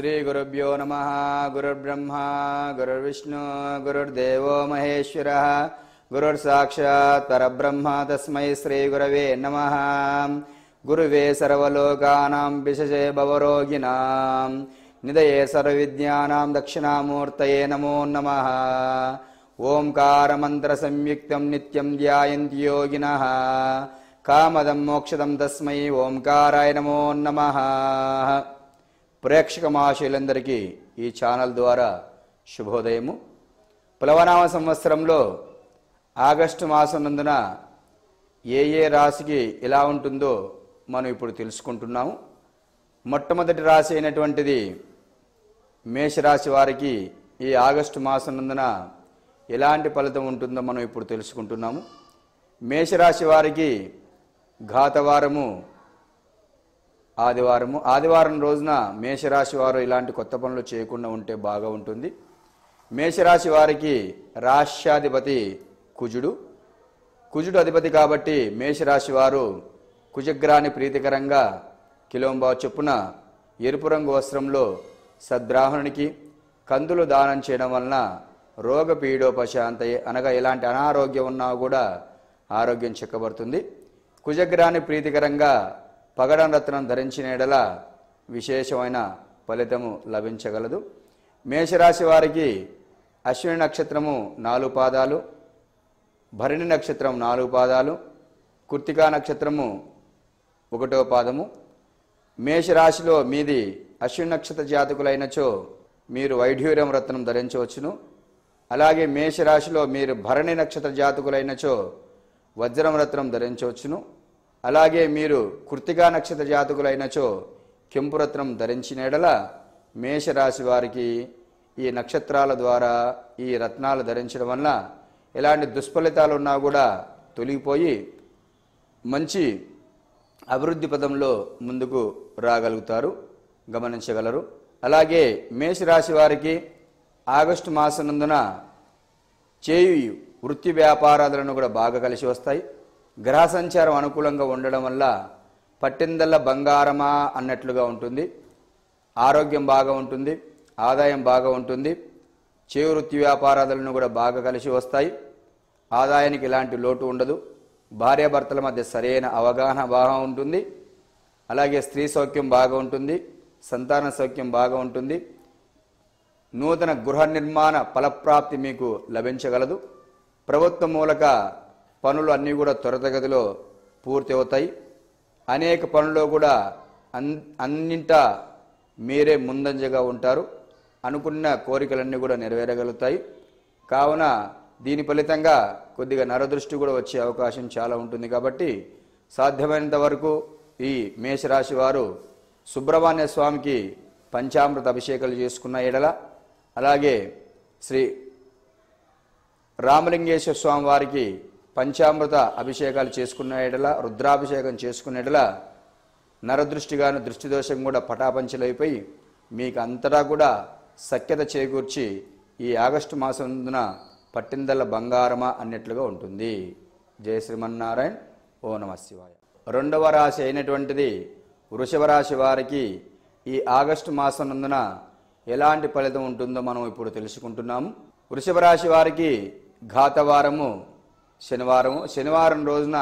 श्रीगुरुभ्यो नमः गुरुर्ब्रह्मा गुरुर्विष्णु गुरुर्देवो महेश्वरः गुरुर्साक्षात् परब्रह्म तस्मै श्रीगुरवे नमः गुरुवे सर्वलोकानां विशजे भवरोगिणां निधये सर्वविद्यानां दक्षिणामूर्तये नमो नमः ओङ्कारमन्त्रसंयुक्तं नित्यं ध्यायन्ति योगिनः కామదం మోక్షదం తస్మై ఓంకారాయ నమో నమ ప్రేక్షక మహాశయులందరికీ ఈ ఛానల్ ద్వారా శుభోదయము ప్లవనామ సంవత్సరంలో ఆగస్టు మాసం నందున ఏ ఏ రాశికి ఎలా ఉంటుందో మనం ఇప్పుడు తెలుసుకుంటున్నాము మొట్టమొదటి రాశి అయినటువంటిది మేషరాశి వారికి ఈ ఆగస్టు మాసం నందున ఎలాంటి ఫలితం ఉంటుందో మనం ఇప్పుడు తెలుసుకుంటున్నాము మేషరాశి వారికి ఘాతవారము ఆదివారము ఆదివారం రోజున మేషరాశి వారు ఇలాంటి కొత్త పనులు చేయకుండా ఉంటే బాగా ఉంటుంది మేషరాశి వారికి రాష్ట్రాధిపతి కుజుడు కుజుడు అధిపతి కాబట్టి మేషరాశి వారు కుజగ్రాని ప్రీతికరంగా కిలోంబా చొప్పున ఎరుపు రంగు వస్త్రంలో సద్బ్రాహ్మణునికి కందులు దానం చేయడం వలన రోగ పీడోపశాంతయే అనగా ఎలాంటి అనారోగ్యం ఉన్నా కూడా ఆరోగ్యం చెక్కబడుతుంది కుజగ్రాని ప్రీతికరంగా పగడం రత్నం ధరించిన ఎడల విశేషమైన ఫలితము లభించగలదు మేషరాశి వారికి అశ్విని నక్షత్రము నాలుగు పాదాలు భరణి నక్షత్రం నాలుగు పాదాలు కుర్తికా నక్షత్రము ఒకటో పాదము మేషరాశిలో మీది అశ్విని నక్షత్ర జాతకులైనచో మీరు వైఢూర్యం రత్నం ధరించవచ్చును అలాగే మేషరాశిలో మీరు భరణి నక్షత్ర జాతకులైనచో వజ్రం రత్నం ధరించవచ్చును అలాగే మీరు కృతికా నక్షత్ర జాతకులైనచో కెంపు రత్నం ధరించిన ఎడల మేషరాశి వారికి ఈ నక్షత్రాల ద్వారా ఈ రత్నాలు ధరించడం వల్ల ఎలాంటి దుష్ఫలితాలు ఉన్నా కూడా తొలగిపోయి మంచి అభివృద్ధి పదంలో ముందుకు రాగలుగుతారు గమనించగలరు అలాగే మేషరాశి వారికి ఆగస్టు మాసనందున చేయు వృత్తి వ్యాపారాలను కూడా బాగా కలిసి వస్తాయి గ్రహ సంచారం అనుకూలంగా ఉండడం వల్ల పట్టిందల్లా బంగారమా అన్నట్లుగా ఉంటుంది ఆరోగ్యం బాగా ఉంటుంది ఆదాయం బాగా ఉంటుంది చేయి వృత్తి వ్యాపారాలను కూడా బాగా కలిసి వస్తాయి ఆదాయానికి ఎలాంటి లోటు ఉండదు భార్యాభర్తల మధ్య సరైన అవగాహన బాగా ఉంటుంది అలాగే స్త్రీ సౌఖ్యం బాగా ఉంటుంది సంతాన సౌఖ్యం బాగా ఉంటుంది నూతన గృహ నిర్మాణ ఫలప్రాప్తి మీకు లభించగలదు ప్రభుత్వ మూలక పనులు అన్నీ కూడా త్వరితగతిలో పూర్తి అవుతాయి అనేక పనుల్లో కూడా అన్ అన్నింటా మీరే ముందంజగా ఉంటారు అనుకున్న కోరికలన్నీ కూడా నెరవేరగలుగుతాయి కావున దీని ఫలితంగా కొద్దిగా నరదృష్టి కూడా వచ్చే అవకాశం చాలా ఉంటుంది కాబట్టి సాధ్యమైనంత వరకు ఈ మేషరాశి వారు సుబ్రహ్మణ్య స్వామికి పంచామృత అభిషేకాలు చేసుకున్న ఎడల అలాగే శ్రీ రామలింగేశ్వర స్వామి వారికి పంచామృత అభిషేకాలు చేసుకున్న ఎడల రుద్రాభిషేకం చేసుకున్న ఎడల నరదృష్టిగాను దృష్టి దోషం కూడా పటాపంచలైపోయి మీకు అంతటా కూడా సఖ్యత చేకూర్చి ఈ ఆగస్టు మాసందున పట్టిందల్ల బంగారమా అన్నట్లుగా ఉంటుంది జయ శ్రీమన్నారాయణ ఓ నమ శివాయ రెండవ రాశి అయినటువంటిది వృషభ రాశి వారికి ఈ ఆగస్టు మాసం నందున ఎలాంటి ఫలితం ఉంటుందో మనం ఇప్పుడు తెలుసుకుంటున్నాము వృషభ రాశి వారికి ఘాతవారము శనివారము శనివారం రోజున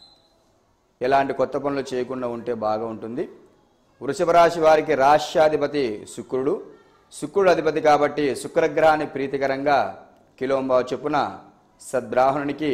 ఎలాంటి కొత్త పనులు చేయకుండా ఉంటే బాగా ఉంటుంది వృషభ రాశి వారికి రాష్ట్రాధిపతి శుక్రుడు శుక్రుడు అధిపతి కాబట్టి శుక్రగ్రహాన్ని ప్రీతికరంగా కిలోంబావు చొప్పున సద్బ్రాహ్మణునికి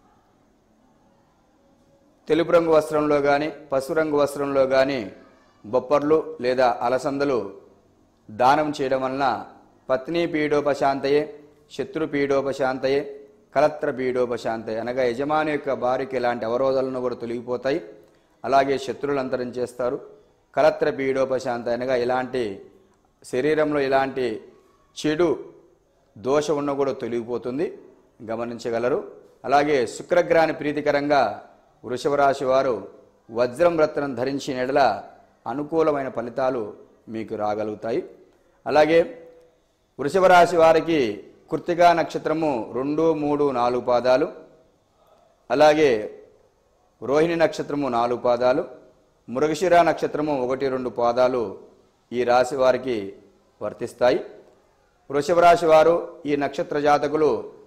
తెలుపు రంగు వస్త్రంలో కానీ పసుపు రంగు వస్త్రంలో కానీ బొప్పర్లు లేదా అలసందలు దానం చేయడం వలన పత్ని పీడోపశాంతయే శత్రు పీడోపశాంతయే కలత్ర పీడోపశాంతయే అనగా యజమాని యొక్క భార్యకి ఇలాంటి అవరోధాలను కూడా తొలగిపోతాయి అలాగే శత్రువులు అంతరం చేస్తారు కలత్ర పీడోపశాంత అనగా ఇలాంటి శరీరంలో ఇలాంటి చెడు దోషం ఉన్న కూడా తొలగిపోతుంది గమనించగలరు అలాగే శుక్రగ్రహాన్ని ప్రీతికరంగా వృషభ రాశి వారు వజ్రం రత్నం ధరించిన ఎడల అనుకూలమైన ఫలితాలు మీకు రాగలుగుతాయి అలాగే వృషభ రాశి వారికి కృత్తికా నక్షత్రము రెండు మూడు నాలుగు పాదాలు అలాగే రోహిణి నక్షత్రము నాలుగు పాదాలు మృగశిర నక్షత్రము ఒకటి రెండు పాదాలు ఈ రాశి వారికి వర్తిస్తాయి వృషభ రాశి వారు ఈ నక్షత్ర జాతకులు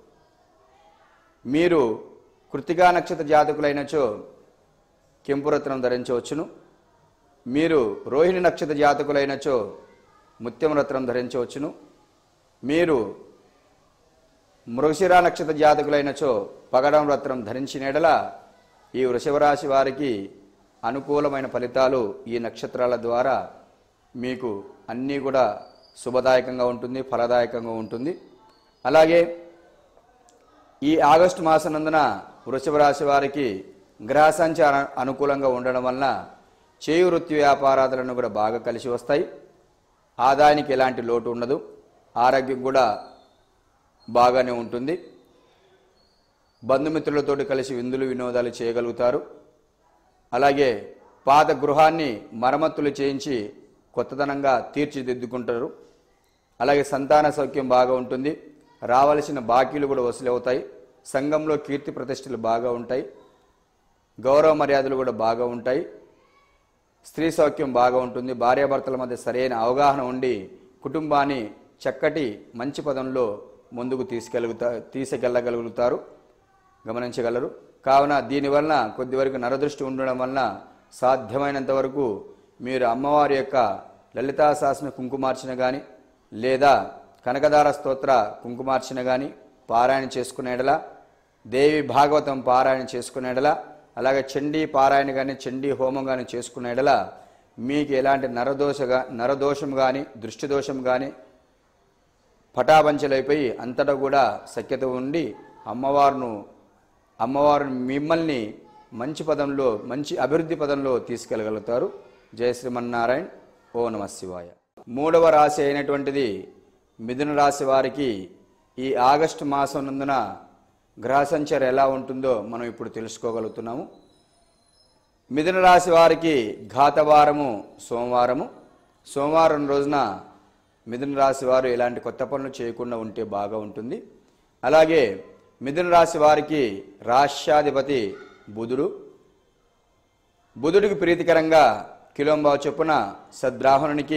మీరు కృతికా నక్షత్ర జాతకులైనచో కెంపురత్నం ధరించవచ్చును మీరు రోహిణి నక్షత్ర జాతకులైనచో ముత్యం రత్నం ధరించవచ్చును మీరు మృగశిరా నక్షత్ర జాతకులైనచో పగడం రత్నం ధరించిన ఎడల ఈ వృషభ రాశి వారికి అనుకూలమైన ఫలితాలు ఈ నక్షత్రాల ద్వారా మీకు అన్నీ కూడా శుభదాయకంగా ఉంటుంది ఫలదాయకంగా ఉంటుంది అలాగే ఈ ఆగస్టు మాసనందున వృషభ రాశి వారికి గ్రహ సంచార అనుకూలంగా ఉండడం వలన చేయి వృత్తి వ్యాపారాదులను కూడా బాగా కలిసి వస్తాయి ఆదాయానికి ఎలాంటి లోటు ఉండదు ఆరోగ్యం కూడా బాగానే ఉంటుంది బంధుమిత్రులతోటి కలిసి విందులు వినోదాలు చేయగలుగుతారు అలాగే పాత గృహాన్ని మరమ్మతులు చేయించి కొత్తదనంగా తీర్చిదిద్దుకుంటారు అలాగే సంతాన సౌఖ్యం బాగా ఉంటుంది రావలసిన బాకీలు కూడా వసూలు అవుతాయి సంఘంలో కీర్తి ప్రతిష్టలు బాగా ఉంటాయి గౌరవ మర్యాదలు కూడా బాగా ఉంటాయి స్త్రీ సౌఖ్యం బాగా ఉంటుంది భార్యాభర్తల మధ్య సరైన అవగాహన ఉండి కుటుంబాన్ని చక్కటి మంచి పదంలో ముందుకు తీసుకెళ్ళగుతా తీసుకెళ్ళగలుగుతారు గమనించగలరు కావున దీనివలన కొద్ది వరకు నరదృష్టి ఉండడం వలన సాధ్యమైనంత వరకు మీరు అమ్మవారి యొక్క లలితా శాసన కుంకుమార్చన కానీ లేదా కనకదార స్తోత్ర కుంకుమార్చన కానీ పారాయణ చేసుకునేడలా దేవి భాగవతం పారాయణ చేసుకునేడలా అలాగే చండీ పారాయణ కానీ చండీ హోమం కానీ చేసుకునేడలా మీకు ఎలాంటి నరదోషగా నరదోషం కానీ దృష్టి దోషం కానీ పటాపంచలైపోయి అంతటా కూడా సఖ్యత ఉండి అమ్మవారును అమ్మవారు మిమ్మల్ని మంచి పదంలో మంచి అభివృద్ధి పదంలో తీసుకెళ్ళగలుగుతారు జయ శ్రీమన్నారాయణ ఓ నమ శివాయ మూడవ రాశి అయినటువంటిది మిథున రాశి వారికి ఈ ఆగస్టు మాసం నందున గ్రహ సంచార ఎలా ఉంటుందో మనం ఇప్పుడు తెలుసుకోగలుగుతున్నాము మిథున రాశి వారికి ఘాతవారము సోమవారము సోమవారం రోజున మిథున రాశి వారు ఎలాంటి కొత్త పనులు చేయకుండా ఉంటే బాగా ఉంటుంది అలాగే మిథున రాశి వారికి రాష్ట్రాధిపతి బుధుడు బుధుడికి ప్రీతికరంగా కిలోంబావు చొప్పున సద్బ్రాహ్మణునికి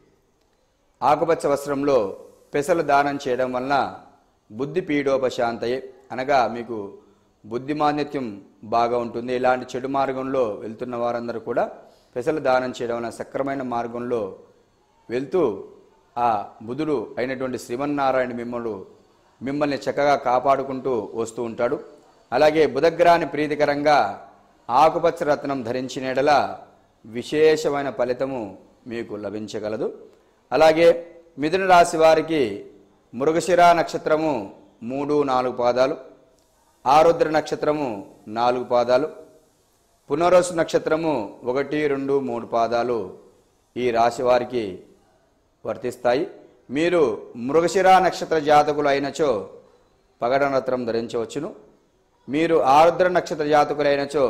ఆకుపచ్చ వస్త్రంలో పెసలు దానం చేయడం వలన బుద్ధి పీడోపశాంతయే అనగా మీకు బుద్ధిమాన్యత్యం బాగా ఉంటుంది ఇలాంటి చెడు మార్గంలో వెళ్తున్న వారందరూ కూడా పెసలు దానం చేయడం వలన సక్రమైన మార్గంలో వెళ్తూ ఆ బుధుడు అయినటువంటి శ్రీమన్నారాయణ మిమ్మల్ని మిమ్మల్ని చక్కగా కాపాడుకుంటూ వస్తూ ఉంటాడు అలాగే బుధగ్రహాన్ని ప్రీతికరంగా ఆకుపచ్చ రత్నం ధరించినడల విశేషమైన ఫలితము మీకు లభించగలదు అలాగే మిథున రాశి వారికి మృగశిర నక్షత్రము మూడు నాలుగు పాదాలు ఆరుద్ర నక్షత్రము నాలుగు పాదాలు పునరోసు నక్షత్రము ఒకటి రెండు మూడు పాదాలు ఈ రాశి వారికి వర్తిస్తాయి మీరు మృగశిర నక్షత్ర జాతకులు అయినచో పగడ రత్నం ధరించవచ్చును మీరు ఆరుద్ర నక్షత్ర జాతకులైనచో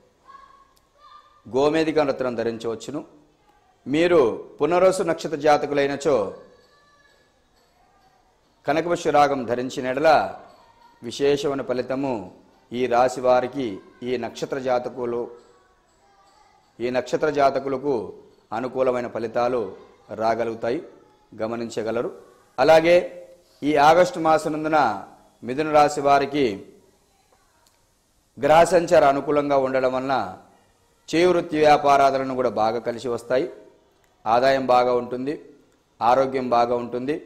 గోమేధిక రత్నం ధరించవచ్చును మీరు పునరోసు నక్షత్ర జాతకులైనచో కనకపుష్యరాగం ధరించినడల విశేషమైన ఫలితము ఈ రాశి వారికి ఈ నక్షత్ర జాతకులు ఈ నక్షత్ర జాతకులకు అనుకూలమైన ఫలితాలు రాగలుగుతాయి గమనించగలరు అలాగే ఈ ఆగస్టు మాసనందున మిథున రాశి వారికి గ్రహ సంచార అనుకూలంగా ఉండడం వలన చేయి వృత్తి వ్యాపారాలను కూడా బాగా కలిసి వస్తాయి ఆదాయం బాగా ఉంటుంది ఆరోగ్యం బాగా ఉంటుంది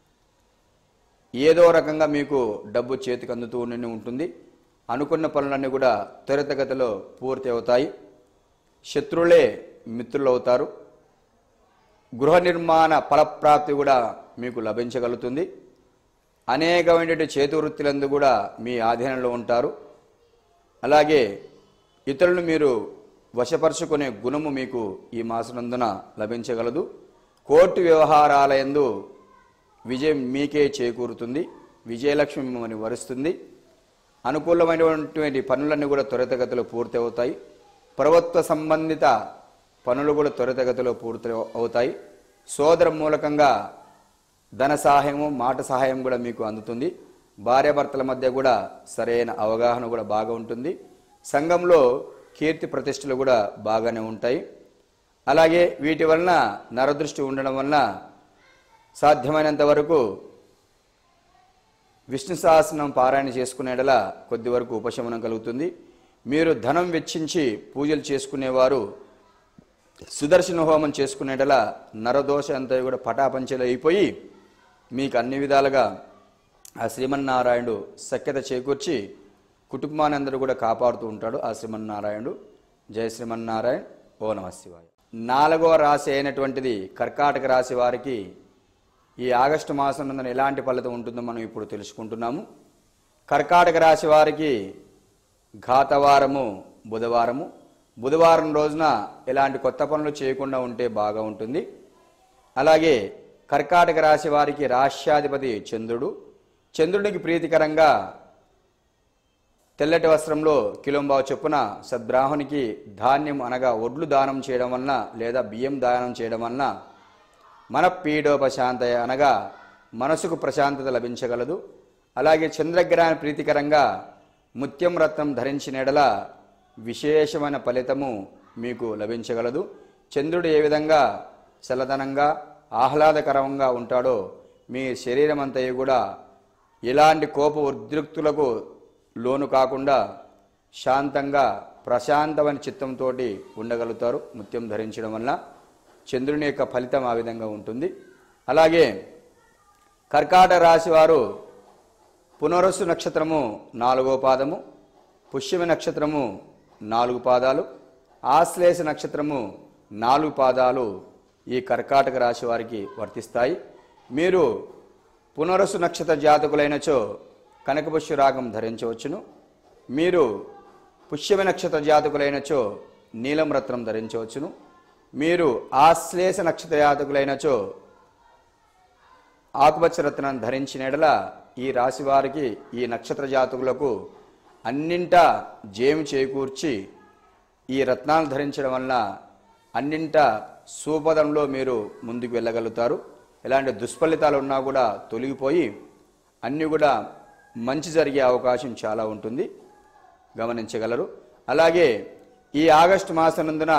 ఏదో రకంగా మీకు డబ్బు చేతికి అందుతూ ఉండి ఉంటుంది అనుకున్న పనులన్నీ కూడా త్వరితగతిలో పూర్తి అవుతాయి శత్రువులే మిత్రులు అవుతారు గృహ నిర్మాణ ఫలప్రాప్తి కూడా మీకు లభించగలుగుతుంది అనేకమైనటువంటి చేతి వృత్తులందు కూడా మీ ఆధీనంలో ఉంటారు అలాగే ఇతరులను మీరు వశపరుచుకునే గుణము మీకు ఈ మాసనందున లభించగలదు కోర్టు వ్యవహారాలయందు విజయం మీకే చేకూరుతుంది విజయలక్ష్మి మిమ్మల్ని వరుస్తుంది అనుకూలమైనటువంటి పనులన్నీ కూడా త్వరితగతిలో పూర్తి అవుతాయి ప్రభుత్వ సంబంధిత పనులు కూడా త్వరితగతిలో పూర్తి అవుతాయి సోదర మూలకంగా ధన సహాయము మాట సహాయం కూడా మీకు అందుతుంది భార్యాభర్తల మధ్య కూడా సరైన అవగాహన కూడా బాగా ఉంటుంది సంఘంలో కీర్తి ప్రతిష్టలు కూడా బాగానే ఉంటాయి అలాగే వీటి వలన నరదృష్టి ఉండడం వలన సాధ్యమైనంత వరకు విష్ణు సహస్రనం పారాయణ చేసుకునేడల కొద్ది వరకు ఉపశమనం కలుగుతుంది మీరు ధనం వెచ్చించి పూజలు చేసుకునేవారు సుదర్శన హోమం చేసుకునేటల నరదోష అంతా కూడా పటాపంచలు అయిపోయి మీకు అన్ని విధాలుగా ఆ శ్రీమన్నారాయణుడు సఖ్యత చేకూర్చి కుటుంబాన్ని అందరూ కూడా కాపాడుతూ ఉంటాడు ఆ శ్రీమన్నారాయణుడు జయ శ్రీమన్నారాయణ ఓ నమ శివాయ నాలుగవ రాశి అయినటువంటిది కర్కాటక రాశి వారికి ఈ ఆగస్టు మాసం నందున ఎలాంటి ఫలితం ఉంటుందో మనం ఇప్పుడు తెలుసుకుంటున్నాము కర్కాటక రాశి వారికి ఘాతవారము బుధవారము బుధవారం రోజున ఎలాంటి కొత్త పనులు చేయకుండా ఉంటే బాగా ఉంటుంది అలాగే కర్కాటక రాశి వారికి రాష్ట్రాధిపతి చంద్రుడు చంద్రుడికి ప్రీతికరంగా తెల్లటి వస్త్రంలో కిలోంబావు చొప్పున సద్బ్రాహ్మణికి ధాన్యం అనగా ఒడ్లు దానం చేయడం వలన లేదా బియ్యం దానం చేయడం వలన మన పీడోపశాంతయ అనగా మనసుకు ప్రశాంతత లభించగలదు అలాగే చంద్రగ్రహణ ప్రీతికరంగా ముత్యం రత్నం ధరించిన ఎడల విశేషమైన ఫలితము మీకు లభించగలదు చంద్రుడు ఏ విధంగా చల్లదనంగా ఆహ్లాదకరంగా ఉంటాడో మీ శరీరం అంతయు కూడా ఎలాంటి కోప ఉద్రిక్తులకు లోను కాకుండా శాంతంగా ప్రశాంతమైన చిత్తంతో ఉండగలుగుతారు ముత్యం ధరించడం వలన చంద్రుని యొక్క ఫలితం ఆ విధంగా ఉంటుంది అలాగే కర్కాటక రాశి వారు పునరస్సు నక్షత్రము నాలుగో పాదము పుష్యమి నక్షత్రము నాలుగు పాదాలు ఆశ్లేష నక్షత్రము నాలుగు పాదాలు ఈ కర్కాటక రాశి వారికి వర్తిస్తాయి మీరు పునరస్సు నక్షత్ర జాతకులైనచో కనకపుష్య రాగం ధరించవచ్చును మీరు పుష్యమి నక్షత్ర జాతకులైనచో నీలం రత్నం ధరించవచ్చును మీరు ఆశ్లేష నక్షత్ర జాతకులైనచో ఆకుపచ్చ రత్నాన్ని ధరించిన ఎడల ఈ రాశి వారికి ఈ నక్షత్ర జాతకులకు అన్నింటా జేమి చేకూర్చి ఈ రత్నాలు ధరించడం వలన అన్నింటా సూపదంలో మీరు ముందుకు వెళ్ళగలుగుతారు ఎలాంటి దుష్ఫలితాలు ఉన్నా కూడా తొలగిపోయి అన్నీ కూడా మంచి జరిగే అవకాశం చాలా ఉంటుంది గమనించగలరు అలాగే ఈ ఆగస్టు మాసనందున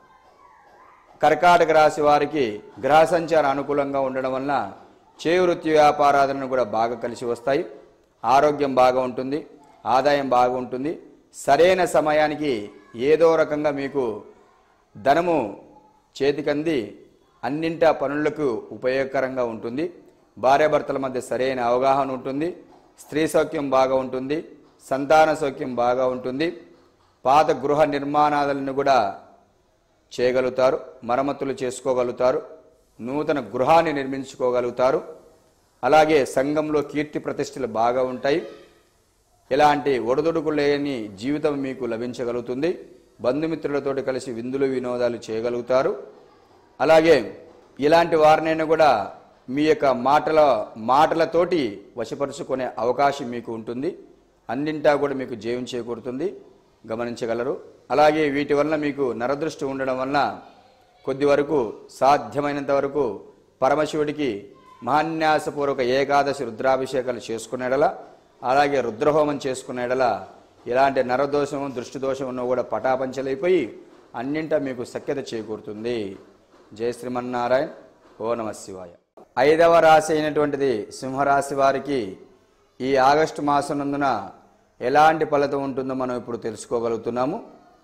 కర్కాటక రాశి వారికి గ్రహ సంచారం అనుకూలంగా ఉండడం వలన చేయి వృత్తి వ్యాపారాలను కూడా బాగా కలిసి వస్తాయి ఆరోగ్యం బాగా ఉంటుంది ఆదాయం బాగా ఉంటుంది సరైన సమయానికి ఏదో రకంగా మీకు ధనము చేతికంది అన్నింటా పనులకు ఉపయోగకరంగా ఉంటుంది భార్యాభర్తల మధ్య సరైన అవగాహన ఉంటుంది స్త్రీ సౌఖ్యం బాగా ఉంటుంది సంతాన సౌఖ్యం బాగా ఉంటుంది పాత గృహ నిర్మాణాలను కూడా చేయగలుగుతారు మరమ్మతులు చేసుకోగలుగుతారు నూతన గృహాన్ని నిర్మించుకోగలుగుతారు అలాగే సంఘంలో కీర్తి ప్రతిష్టలు బాగా ఉంటాయి ఎలాంటి ఒడదొడుకు లేని జీవితం మీకు లభించగలుగుతుంది బంధుమిత్రులతో కలిసి విందులు వినోదాలు చేయగలుగుతారు అలాగే ఇలాంటి వారినైనా కూడా మీ యొక్క మాటల మాటలతోటి వశపరుచుకునే అవకాశం మీకు ఉంటుంది అన్నింటా కూడా మీకు జయం చేకూరుతుంది గమనించగలరు అలాగే వీటి వలన మీకు నరదృష్టి ఉండడం వలన కొద్ది వరకు సాధ్యమైనంత వరకు పరమశివుడికి మహాన్యాసపూర్వక ఏకాదశి రుద్రాభిషేకాలు చేసుకునేడల అలాగే రుద్రహోమం చేసుకునేడల ఇలాంటి నరదోషం దృష్టి దోషం ఉన్న కూడా పటాపంచలైపోయి అన్నింటా మీకు సఖ్యత చేకూరుతుంది జయ శ్రీమన్నారాయణ ఓ నమ శివాయ ఐదవ రాశి అయినటువంటిది సింహరాశి వారికి ఈ ఆగస్టు మాసం నందున ఎలాంటి ఫలితం ఉంటుందో మనం ఇప్పుడు తెలుసుకోగలుగుతున్నాము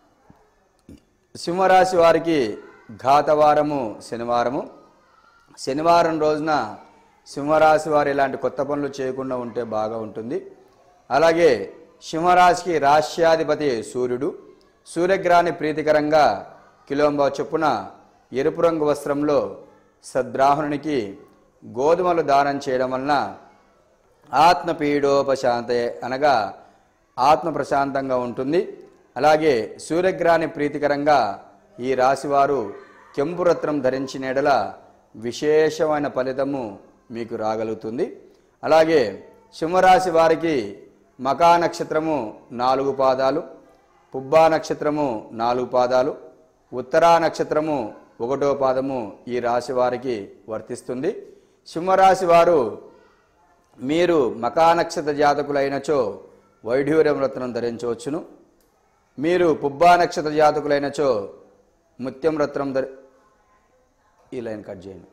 సింహరాశి వారికి ఘాతవారము శనివారము శనివారం రోజున సింహరాశి వారు ఇలాంటి కొత్త పనులు చేయకుండా ఉంటే బాగా ఉంటుంది అలాగే సింహరాశికి రాష్ట్రాధిపతి సూర్యుడు సూర్యగ్రహాన్ని ప్రీతికరంగా కిలోంబా చొప్పున ఎరుపు రంగు వస్త్రంలో సద్బ్రాహ్మణునికి గోధుమలు దానం చేయడం వలన ఆత్మపీడోపశాంత అనగా ఆత్మ ప్రశాంతంగా ఉంటుంది అలాగే సూర్యగ్రహాన్ని ప్రీతికరంగా ఈ రాశివారు కెంపు రత్నం ధరించిన ఎడల విశేషమైన ఫలితము మీకు రాగలుగుతుంది అలాగే సింహరాశి వారికి మకా నక్షత్రము నాలుగు పాదాలు పుబ్బా నక్షత్రము నాలుగు పాదాలు ఉత్తరా నక్షత్రము ఒకటో పాదము ఈ రాశి వారికి వర్తిస్తుంది సింహరాశి వారు మీరు మకా నక్షత్ర జాతకులైనచో వైఢూర్యం రత్నం ధరించవచ్చును మీరు పుబ్బా నక్షత్ర జాతకులైనచో ముత్యం రత్నం ధరి ఈ లైన్ కట్ చేయండి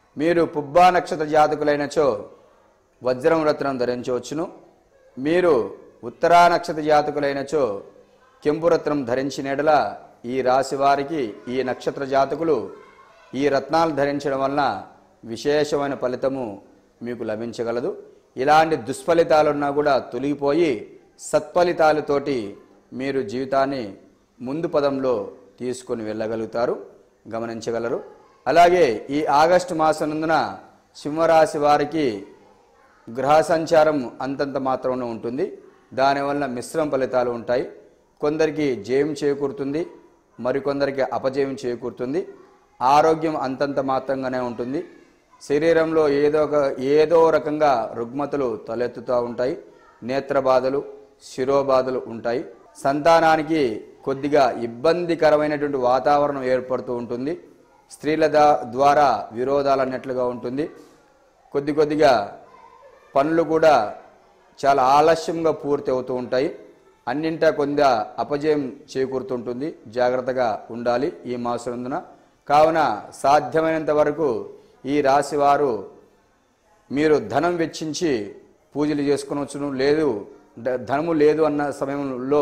మీరు పుబ్బా నక్షత్ర జాతకులైనచో వజ్రం రత్నం ధరించవచ్చును మీరు ఉత్తరా నక్షత్ర జాతకులైనచో కెంపు రత్నం ధరించిన ఎడల ఈ రాశి వారికి ఈ నక్షత్ర జాతకులు ఈ రత్నాలు ధరించడం వలన విశేషమైన ఫలితము మీకు లభించగలదు ఇలాంటి దుష్ఫలితాలున్నా కూడా తొలగిపోయి సత్ఫలితాలతోటి మీరు జీవితాన్ని ముందు పదంలో తీసుకొని వెళ్ళగలుగుతారు గమనించగలరు అలాగే ఈ ఆగస్టు మాసనందున సింహరాశి వారికి గ్రహ సంచారం అంతంత మాత్రంలో ఉంటుంది దానివల్ల మిశ్రమ ఫలితాలు ఉంటాయి కొందరికి జయం చేకూరుతుంది మరికొందరికి అపజయం చేకూరుతుంది ఆరోగ్యం అంతంత మాత్రంగానే ఉంటుంది శరీరంలో ఏదో ఒక ఏదో రకంగా రుగ్మతలు తలెత్తుతూ ఉంటాయి నేత్ర బాధలు శిరోబాధలు ఉంటాయి సంతానానికి కొద్దిగా ఇబ్బందికరమైనటువంటి వాతావరణం ఏర్పడుతూ ఉంటుంది స్త్రీల దా- ద్వారా విరోధాలు అన్నట్లుగా ఉంటుంది కొద్ది కొద్దిగా పనులు కూడా చాలా ఆలస్యంగా పూర్తి అవుతూ ఉంటాయి అన్నింటా కొంత అపజయం చేకూరుతుంటుంది జాగ్రత్తగా ఉండాలి ఈ మాసనందున కావున సాధ్యమైనంత వరకు ఈ రాశి వారు మీరు ధనం వెచ్చించి పూజలు చేసుకునవచ్చును లేదు ద- ధనము లేదు అన్న సమయంలో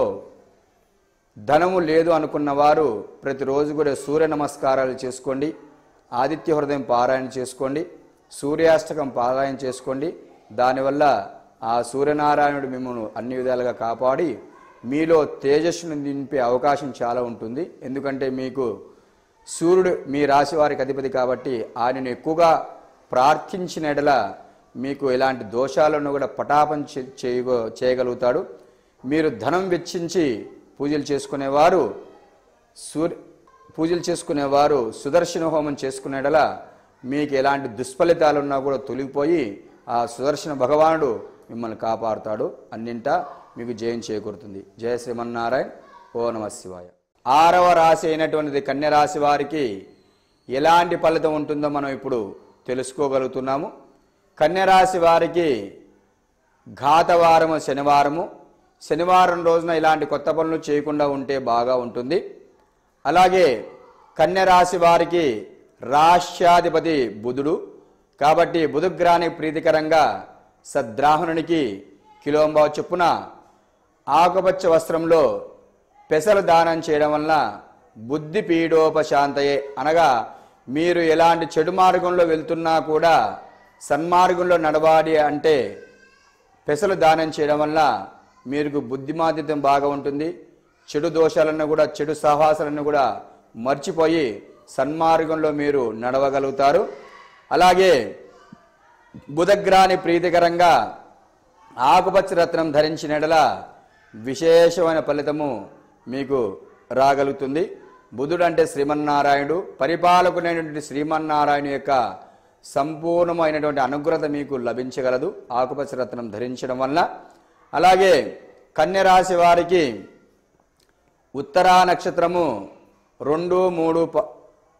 ధనము లేదు అనుకున్న వారు ప్రతిరోజు కూడా సూర్య నమస్కారాలు చేసుకోండి ఆదిత్య హృదయం పారాయణ చేసుకోండి సూర్యాష్టకం పారాయణ చేసుకోండి దానివల్ల ఆ సూర్యనారాయణుడు మిమ్మల్ని అన్ని విధాలుగా కాపాడి మీలో తేజస్సును నింపే అవకాశం చాలా ఉంటుంది ఎందుకంటే మీకు సూర్యుడు మీ రాశి వారికి అధిపతి కాబట్టి ఆయనను ఎక్కువగా ప్రార్థించిన ఎడల మీకు ఎలాంటి దోషాలను కూడా పటాపం చే- చేయగ చేయగలుగుతాడు మీరు ధనం వెచ్చించి పూజలు చేసుకునేవారు సూర్య పూజలు చేసుకునేవారు సుదర్శన హోమం చేసుకునేడలా మీకు ఎలాంటి దుష్ఫలితాలు ఉన్నా కూడా తొలగిపోయి ఆ సుదర్శన భగవానుడు మిమ్మల్ని కాపాడుతాడు అన్నింటా మీకు జయం చేకూరుతుంది జయ శ్రీమన్నారాయణ ఓ నమ శివాయ ఆరవ రాశి అయినటువంటిది కన్య రాశి వారికి ఎలాంటి ఫలితం ఉంటుందో మనం ఇప్పుడు తెలుసుకోగలుగుతున్నాము కన్య రాశి వారికి ఘాతవారము శనివారము శనివారం రోజున ఇలాంటి కొత్త పనులు చేయకుండా ఉంటే బాగా ఉంటుంది అలాగే కన్య రాశి వారికి రాష్ట్రాధిపతి బుధుడు కాబట్టి బుధగ్రహానికి ప్రీతికరంగా సద్రాహునునికి కిలోంబావు చొప్పున ఆకుపచ్చ వస్త్రంలో పెసలు దానం చేయడం వలన బుద్ధి పీడోపశాంతయే అనగా మీరు ఎలాంటి చెడు మార్గంలో వెళ్తున్నా కూడా సన్మార్గంలో నడవాలి అంటే పెసలు దానం చేయడం వల్ల మీకు బుద్ధిమాంద్యం బాగా ఉంటుంది చెడు దోషాలను కూడా చెడు సహవాసాలను కూడా మర్చిపోయి సన్మార్గంలో మీరు నడవగలుగుతారు అలాగే బుధగ్రాని ప్రీతికరంగా ఆకుపచ్చ రత్నం ధరించినడల విశేషమైన ఫలితము మీకు రాగలుగుతుంది బుధుడు అంటే శ్రీమన్నారాయణుడు పరిపాలకునైనటువంటి శ్రీమన్నారాయణ యొక్క సంపూర్ణమైనటువంటి అనుగ్రహత మీకు లభించగలదు ఆకుపచ్చ రత్నం ధరించడం వల్ల అలాగే కన్య రాశి వారికి ఉత్తరా నక్షత్రము రెండు మూడు ప-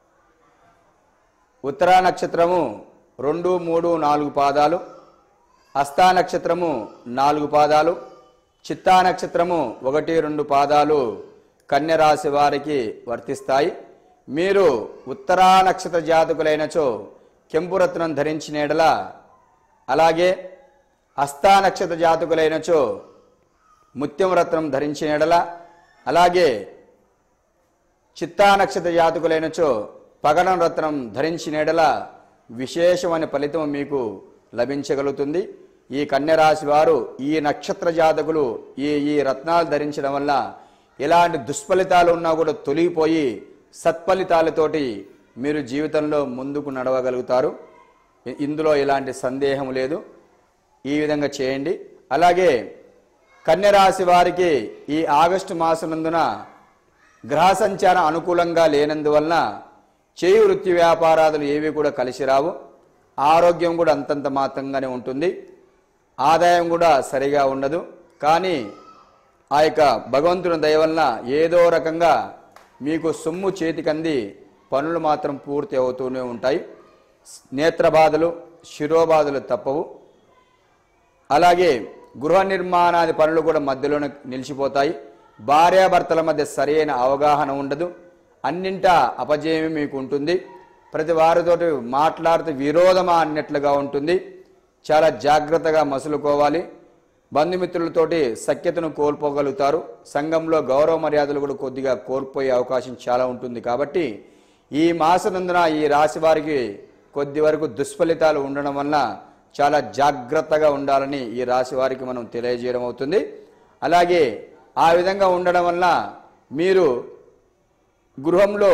ఉత్తరా నక్షత్రము రెండు మూడు నాలుగు పాదాలు హస్తా నక్షత్రము నాలుగు పాదాలు చిత్తా నక్షత్రము ఒకటి రెండు పాదాలు కన్య రాశి వారికి వర్తిస్తాయి మీరు ఉత్తరా నక్షత్ర జాతకులైనచో కెంపు రత్నం ధరించిన ఎడల అలాగే హస్తా నక్షత్ర జాతకులైనచో ముత్యం రత్నం ధరించిన ఎడల అలాగే చిత్తా నక్షత్ర జాతకులైనచో పగడం రత్నం ధరించిన ఎడల విశేషమైన ఫలితం మీకు లభించగలుగుతుంది ఈ కన్యరాశి వారు ఈ నక్షత్ర జాతకులు ఈ ఈ రత్నాలు ధరించడం వల్ల ఎలాంటి దుష్ఫలితాలు ఉన్నా కూడా తొలగిపోయి సత్ఫలితాలతోటి మీరు జీవితంలో ముందుకు నడవగలుగుతారు ఇ- ఇందులో ఎలాంటి సందేహం లేదు ఈ విధంగా చేయండి అలాగే కన్యరాశి వారికి ఈ ఆగస్టు మాసనందున గ్రహ సంచారం అనుకూలంగా లేనందువలన చేయి వృత్తి వ్యాపారాదులు ఏవి కూడా కలిసి రావు ఆరోగ్యం కూడా అంతంత మాత్రంగానే ఉంటుంది ఆదాయం కూడా సరిగా ఉండదు కానీ ఆ యొక్క భగవంతుని దయ వలన ఏదో రకంగా మీకు సొమ్ము చేతికంది పనులు మాత్రం పూర్తి అవుతూనే ఉంటాయి నేత్ర బాధలు శిరోబాధలు తప్పవు అలాగే గృహ నిర్మాణాది పనులు కూడా మధ్యలోనే నిలిచిపోతాయి భార్యాభర్తల మధ్య సరైన అవగాహన ఉండదు అన్నింటా అపజయమే మీకు ఉంటుంది ప్రతి వారితోటి మాట్లాడుతూ విరోధమా అన్నట్లుగా ఉంటుంది చాలా జాగ్రత్తగా మసులుకోవాలి బంధుమిత్రులతోటి సఖ్యతను కోల్పోగలుగుతారు సంఘంలో గౌరవ మర్యాదలు కూడా కొద్దిగా కోల్పోయే అవకాశం చాలా ఉంటుంది కాబట్టి ఈ మాసనందున ఈ రాశి వారికి కొద్ది వరకు దుష్ఫలితాలు ఉండడం వలన చాలా జాగ్రత్తగా ఉండాలని ఈ రాశి వారికి మనం తెలియజేయడం అవుతుంది అలాగే ఆ విధంగా ఉండడం వలన మీరు గృహంలో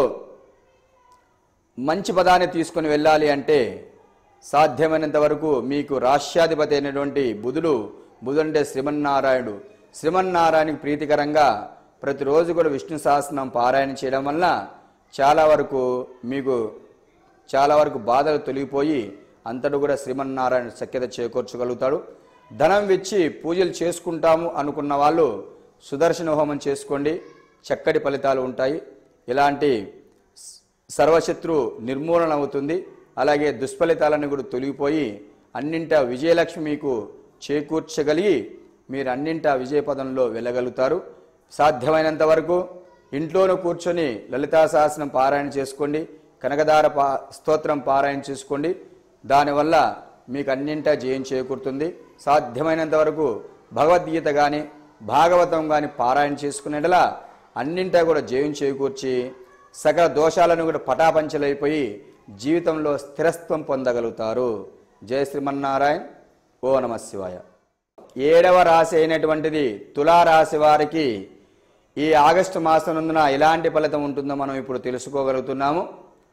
మంచి పదాన్ని తీసుకొని వెళ్ళాలి అంటే సాధ్యమైనంత వరకు మీకు రాష్ట్రాధిపతి అయినటువంటి బుధుడు బుధుడు అంటే శ్రీమన్నారాయణుడు శ్రీమన్నారాయణకి ప్రీతికరంగా ప్రతిరోజు కూడా విష్ణు సహస్రనామం పారాయణ చేయడం వల్ల చాలా వరకు మీకు చాలా వరకు బాధలు తొలగిపోయి అంతటి కూడా శ్రీమన్నారాయణ సఖ్యత చేకూర్చగలుగుతాడు ధనం ఇచ్చి పూజలు చేసుకుంటాము అనుకున్న వాళ్ళు సుదర్శన హోమం చేసుకోండి చక్కటి ఫలితాలు ఉంటాయి ఇలాంటి సర్వశత్రు నిర్మూలన అవుతుంది అలాగే దుష్ఫలితాలన్నీ కూడా తొలగిపోయి అన్నింట విజయలక్ష్మి మీకు చేకూర్చగలిగి మీరు అన్నింట విజయపదంలో వెళ్ళగలుగుతారు సాధ్యమైనంత వరకు ఇంట్లోనూ కూర్చొని లలితా సహస్రం పారాయణ చేసుకోండి కనకదార పా స్తోత్రం పారాయణ చేసుకోండి దానివల్ల మీకు అన్నింటా జయం చేకూరుతుంది సాధ్యమైనంత వరకు భగవద్గీత కానీ భాగవతం కానీ పారాయణ చేసుకునేలా అన్నింటా కూడా జయం చేకూర్చి సకల దోషాలను కూడా పటాపంచలైపోయి జీవితంలో స్థిరత్వం పొందగలుగుతారు జయ శ్రీమన్నారాయణ ఓ నమ శివాయ ఏడవ రాశి అయినటువంటిది తులారాశి వారికి ఈ ఆగస్టు మాసనందున ఎలాంటి ఫలితం ఉంటుందో మనం ఇప్పుడు తెలుసుకోగలుగుతున్నాము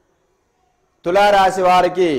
తులారాశి వారికి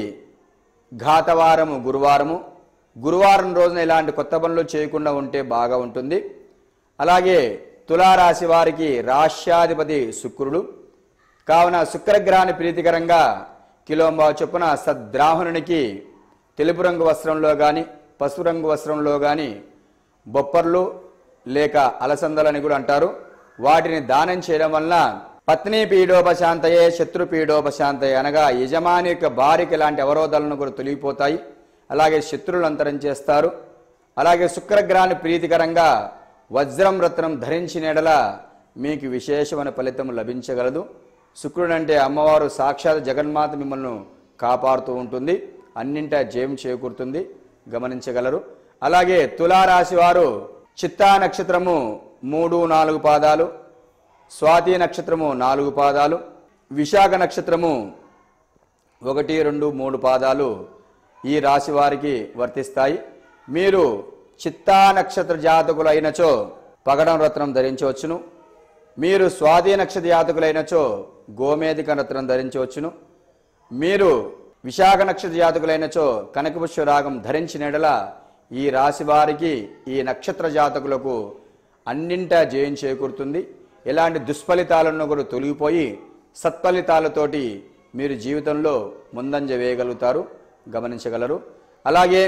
ఘాతవారము గురువారము గురువారం రోజున ఇలాంటి కొత్త పనులు చేయకుండా ఉంటే బాగా ఉంటుంది అలాగే తులారాశి వారికి రాష్ట్రాధిపతి శుక్రుడు కావున శుక్రగ్రహాన్ని ప్రీతికరంగా కిలోంబా చొప్పున సద్బ్రాహ్మణునికి తెలుపు రంగు వస్త్రంలో కానీ పసుపు రంగు వస్త్రంలో కానీ బొప్పర్లు లేక అలసందలని కూడా అంటారు వాటిని దానం చేయడం వలన పత్ని పీడోపశాంతయే శత్రు పీడోపశాంతయే అనగా యజమాని యొక్క భార్యకి ఇలాంటి అవరోధాలను కూడా తొలగిపోతాయి అలాగే శత్రువులు అంతరం చేస్తారు అలాగే శుక్రగ్రహాన్ని ప్రీతికరంగా వజ్రం రత్నం ధరించిన ఎడల మీకు విశేషమైన ఫలితం లభించగలదు శుక్రుడు అంటే అమ్మవారు సాక్షాత్ జగన్మాత మిమ్మల్ని కాపాడుతూ ఉంటుంది అన్నింటా జయం చేకూరుతుంది గమనించగలరు అలాగే తులారాశి వారు చిత్తా నక్షత్రము మూడు నాలుగు పాదాలు స్వాతి నక్షత్రము నాలుగు పాదాలు విశాఖ నక్షత్రము ఒకటి రెండు మూడు పాదాలు ఈ రాశి వారికి వర్తిస్తాయి మీరు చిత్తా నక్షత్ర జాతకులు అయినచో పగడం రత్నం ధరించవచ్చును మీరు స్వాధీన నక్షత్ర జాతకులైనచో గోమేధిక రత్నం ధరించవచ్చును మీరు విశాఖ నక్షత్ర జాతకులైనచో కనకపుష్ప రాగం ధరించిన ఎడల ఈ రాశి వారికి ఈ నక్షత్ర జాతకులకు అన్నింటా జయం చేకూరుతుంది ఎలాంటి దుష్ఫలితాలను కూడా తొలగిపోయి సత్ఫలితాలతోటి మీరు జీవితంలో ముందంజ వేయగలుగుతారు గమనించగలరు అలాగే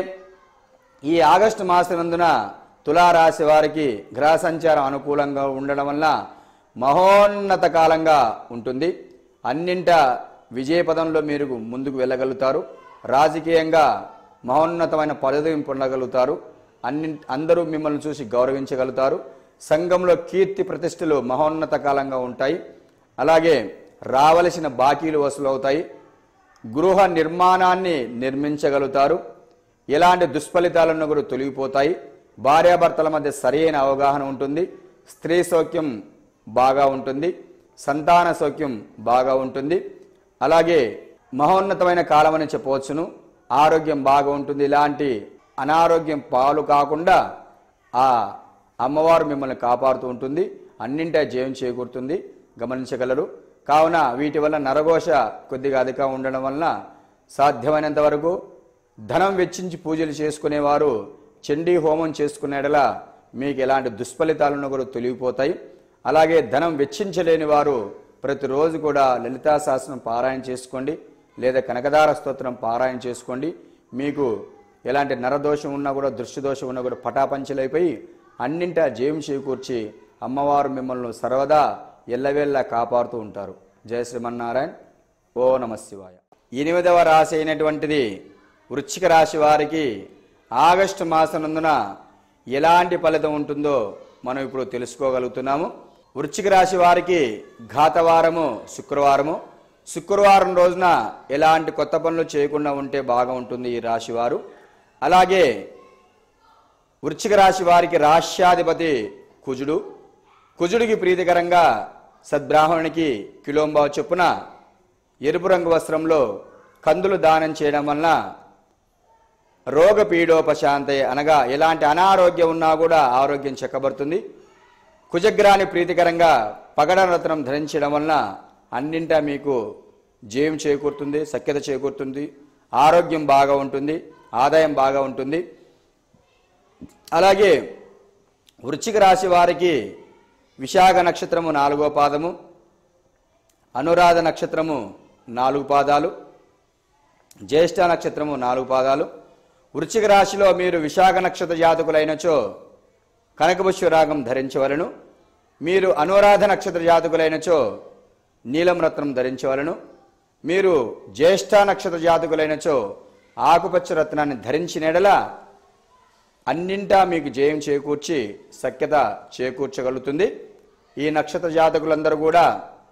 ఈ ఆగస్టు మాసనందున తులారాశి వారికి గ్రహ సంచారం అనుకూలంగా ఉండడం వల్ల మహోన్నత కాలంగా ఉంటుంది అన్నింట విజయపదంలో మీరు ముందుకు వెళ్ళగలుగుతారు రాజకీయంగా మహోన్నతమైన పదవి పొందగలుగుతారు అన్ని అందరూ మిమ్మల్ని చూసి గౌరవించగలుగుతారు సంఘంలో కీర్తి ప్రతిష్టలు మహోన్నత కాలంగా ఉంటాయి అలాగే రావలసిన బాకీలు వసూలవుతాయి గృహ నిర్మాణాన్ని నిర్మించగలుగుతారు ఎలాంటి దుష్ఫలితాలను కూడా తొలగిపోతాయి భార్యాభర్తల మధ్య సరైన అవగాహన ఉంటుంది స్త్రీ సౌఖ్యం బాగా ఉంటుంది సంతాన సౌఖ్యం బాగా ఉంటుంది అలాగే మహోన్నతమైన కాలం అని చెప్పవచ్చును ఆరోగ్యం బాగా ఉంటుంది ఇలాంటి అనారోగ్యం పాలు కాకుండా ఆ అమ్మవారు మిమ్మల్ని కాపాడుతూ ఉంటుంది అన్నింటా జయం చేకూరుతుంది గమనించగలరు కావున వీటి వల్ల నరఘోష కొద్దిగా అధికంగా ఉండడం వలన సాధ్యమైనంత వరకు ధనం వెచ్చించి పూజలు చేసుకునేవారు చండీ హోమం చేసుకునేడలా మీకు ఎలాంటి దుష్ఫలితాలను కూడా తొలగిపోతాయి అలాగే ధనం వెచ్చించలేని వారు ప్రతిరోజు కూడా లలితా శాస్త్రం పారాయణ చేసుకోండి లేదా కనకదార స్తోత్రం పారాయణ చేసుకోండి మీకు ఎలాంటి నరదోషం ఉన్నా కూడా దృష్టి దోషం ఉన్నా కూడా పటాపంచలైపోయి అన్నింటా జయం చేకూర్చి అమ్మవారు మిమ్మల్ని సర్వదా ఎల్లవేళ్ళ కాపాడుతూ ఉంటారు జయ శ్రీమన్నారాయణ ఓ నమ శివాయ ఎనిమిదవ రాశి అయినటువంటిది వృశ్చిక రాశి వారికి ఆగస్టు మాసనందున ఎలాంటి ఫలితం ఉంటుందో మనం ఇప్పుడు తెలుసుకోగలుగుతున్నాము వృశ్చిక రాశి వారికి ఘాతవారము శుక్రవారము శుక్రవారం రోజున ఎలాంటి కొత్త పనులు చేయకుండా ఉంటే బాగా ఉంటుంది ఈ రాశివారు అలాగే వృశ్చిక రాశి వారికి రాష్ట్రాధిపతి కుజుడు కుజుడికి ప్రీతికరంగా సద్బ్రాహ్మణునికి కిలోంబావు చొప్పున ఎరుపు రంగు వస్త్రంలో కందులు దానం చేయడం వలన రోగ పీడోపశాంతే అనగా ఎలాంటి అనారోగ్యం ఉన్నా కూడా ఆరోగ్యం చెక్కబడుతుంది కుజగ్రాని ప్రీతికరంగా పగడ రత్నం ధరించడం వలన అన్నింటా మీకు జయం చేకూరుతుంది సఖ్యత చేకూరుతుంది ఆరోగ్యం బాగా ఉంటుంది ఆదాయం బాగా ఉంటుంది అలాగే వృశ్చిక రాశి వారికి విశాఖ నక్షత్రము నాలుగో పాదము అనురాధ నక్షత్రము నాలుగు పాదాలు జ్యేష్ఠ నక్షత్రము నాలుగు పాదాలు వృశ్చిక రాశిలో మీరు విశాఖ నక్షత్ర జాతకులైనచో కనకపుష్య రాగం ధరించవలను మీరు అనురాధ నక్షత్ర జాతకులైనచో నీలం రత్నం ధరించవలను మీరు జ్యేష్ఠ నక్షత్ర జాతకులైనచో ఆకుపచ్చ రత్నాన్ని ధరించినెడల అన్నింటా మీకు జయం చేకూర్చి సఖ్యత చేకూర్చగలుగుతుంది ఈ నక్షత్ర జాతకులందరూ కూడా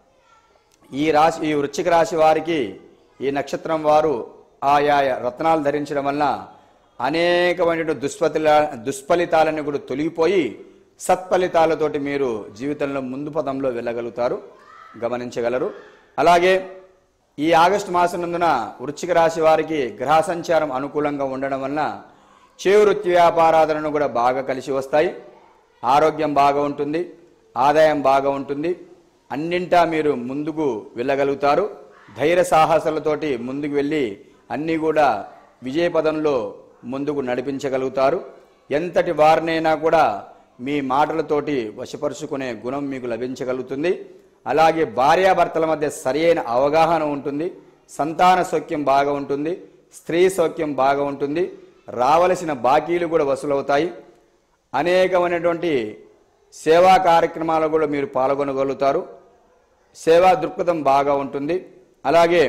ఈ రాశి ఈ వృశ్చిక రాశి వారికి ఈ నక్షత్రం వారు ఆయా రత్నాలు ధరించడం వలన అనేకమైన దుష్ఫలిత దుష్ఫలితాలను కూడా తొలగిపోయి సత్ఫలితాలతోటి మీరు జీవితంలో ముందు పదంలో వెళ్ళగలుగుతారు గమనించగలరు అలాగే ఈ ఆగస్టు మాసం నందున వృశ్చిక రాశి వారికి గ్రహ సంచారం అనుకూలంగా ఉండడం వలన చే వృత్తి వ్యాపారాలను కూడా బాగా కలిసి వస్తాయి ఆరోగ్యం బాగా ఉంటుంది ఆదాయం బాగా ఉంటుంది అన్నింటా మీరు ముందుకు వెళ్ళగలుగుతారు ధైర్య సాహసాలతోటి ముందుకు వెళ్ళి అన్నీ కూడా విజయపదంలో ముందుకు నడిపించగలుగుతారు ఎంతటి వారినైనా కూడా మీ మాటలతోటి వశపరుచుకునే గుణం మీకు లభించగలుగుతుంది అలాగే భార్యాభర్తల మధ్య సరియైన అవగాహన ఉంటుంది సంతాన సౌఖ్యం బాగా ఉంటుంది స్త్రీ సౌఖ్యం బాగా ఉంటుంది రావలసిన బాకీలు కూడా వసూలవుతాయి అనేకమైనటువంటి సేవా కార్యక్రమాలు కూడా మీరు పాల్గొనగలుగుతారు సేవా దృక్పథం బాగా ఉంటుంది అలాగే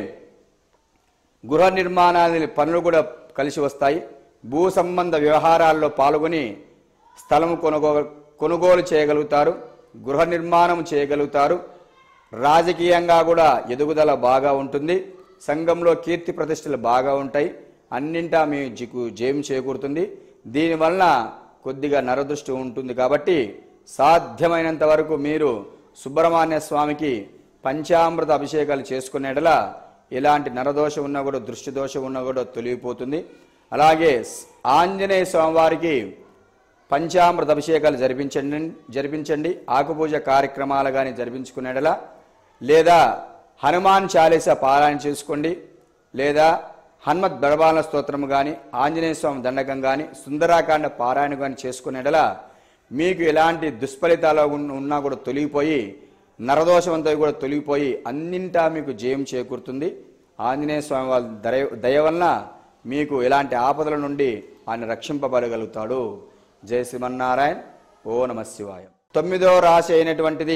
గృహ నిర్మాణాల పనులు కూడా కలిసి వస్తాయి భూ సంబంధ వ్యవహారాల్లో పాల్గొని స్థలము కొనుగో కొనుగోలు చేయగలుగుతారు గృహ నిర్మాణం చేయగలుగుతారు రాజకీయంగా కూడా ఎదుగుదల బాగా ఉంటుంది సంఘంలో కీర్తి ప్రతిష్టలు బాగా ఉంటాయి అన్నింటా మీ జికు జయం చేకూరుతుంది దీనివలన కొద్దిగా నరదృష్టి ఉంటుంది కాబట్టి సాధ్యమైనంత వరకు మీరు సుబ్రహ్మణ్య స్వామికి పంచామృత అభిషేకాలు చేసుకునేటలా ఎలాంటి నరదోషం ఉన్నా కూడా దృష్టి దోషం ఉన్నా కూడా తొలగిపోతుంది అలాగే స్- ఆంజనేయ స్వామివారికి పంచామృత అభిషేకాలు జరిపించండి జరిపించండి ఆకుపూజ కార్యక్రమాలు కానీ జరిపించుకునేటలా లేదా హనుమాన్ చాలీస పారాయణ చేసుకోండి లేదా హనుమత్ బడబాల స్తోత్రం కానీ ఆంజనేయ స్వామి దండకం కానీ సుందరాకాండ పారాయణ కానీ చేసుకునేటలా మీకు ఎలాంటి దుష్ఫలితాలు ఉన్న- ఉన్నా కూడా తొలగిపోయి నరదోషమంతా కూడా తొలగిపోయి అన్నింటా మీకు జయం చేకూరుతుంది ఆంజనేయ స్వామి వాళ్ళ దయ దయ వలన మీకు ఎలాంటి ఆపదల నుండి ఆయన రక్షింపబడగలుగుతాడు జయ శ్రీమన్నారాయణ ఓ నమ శివాయ తొమ్మిదో రాశి అయినటువంటిది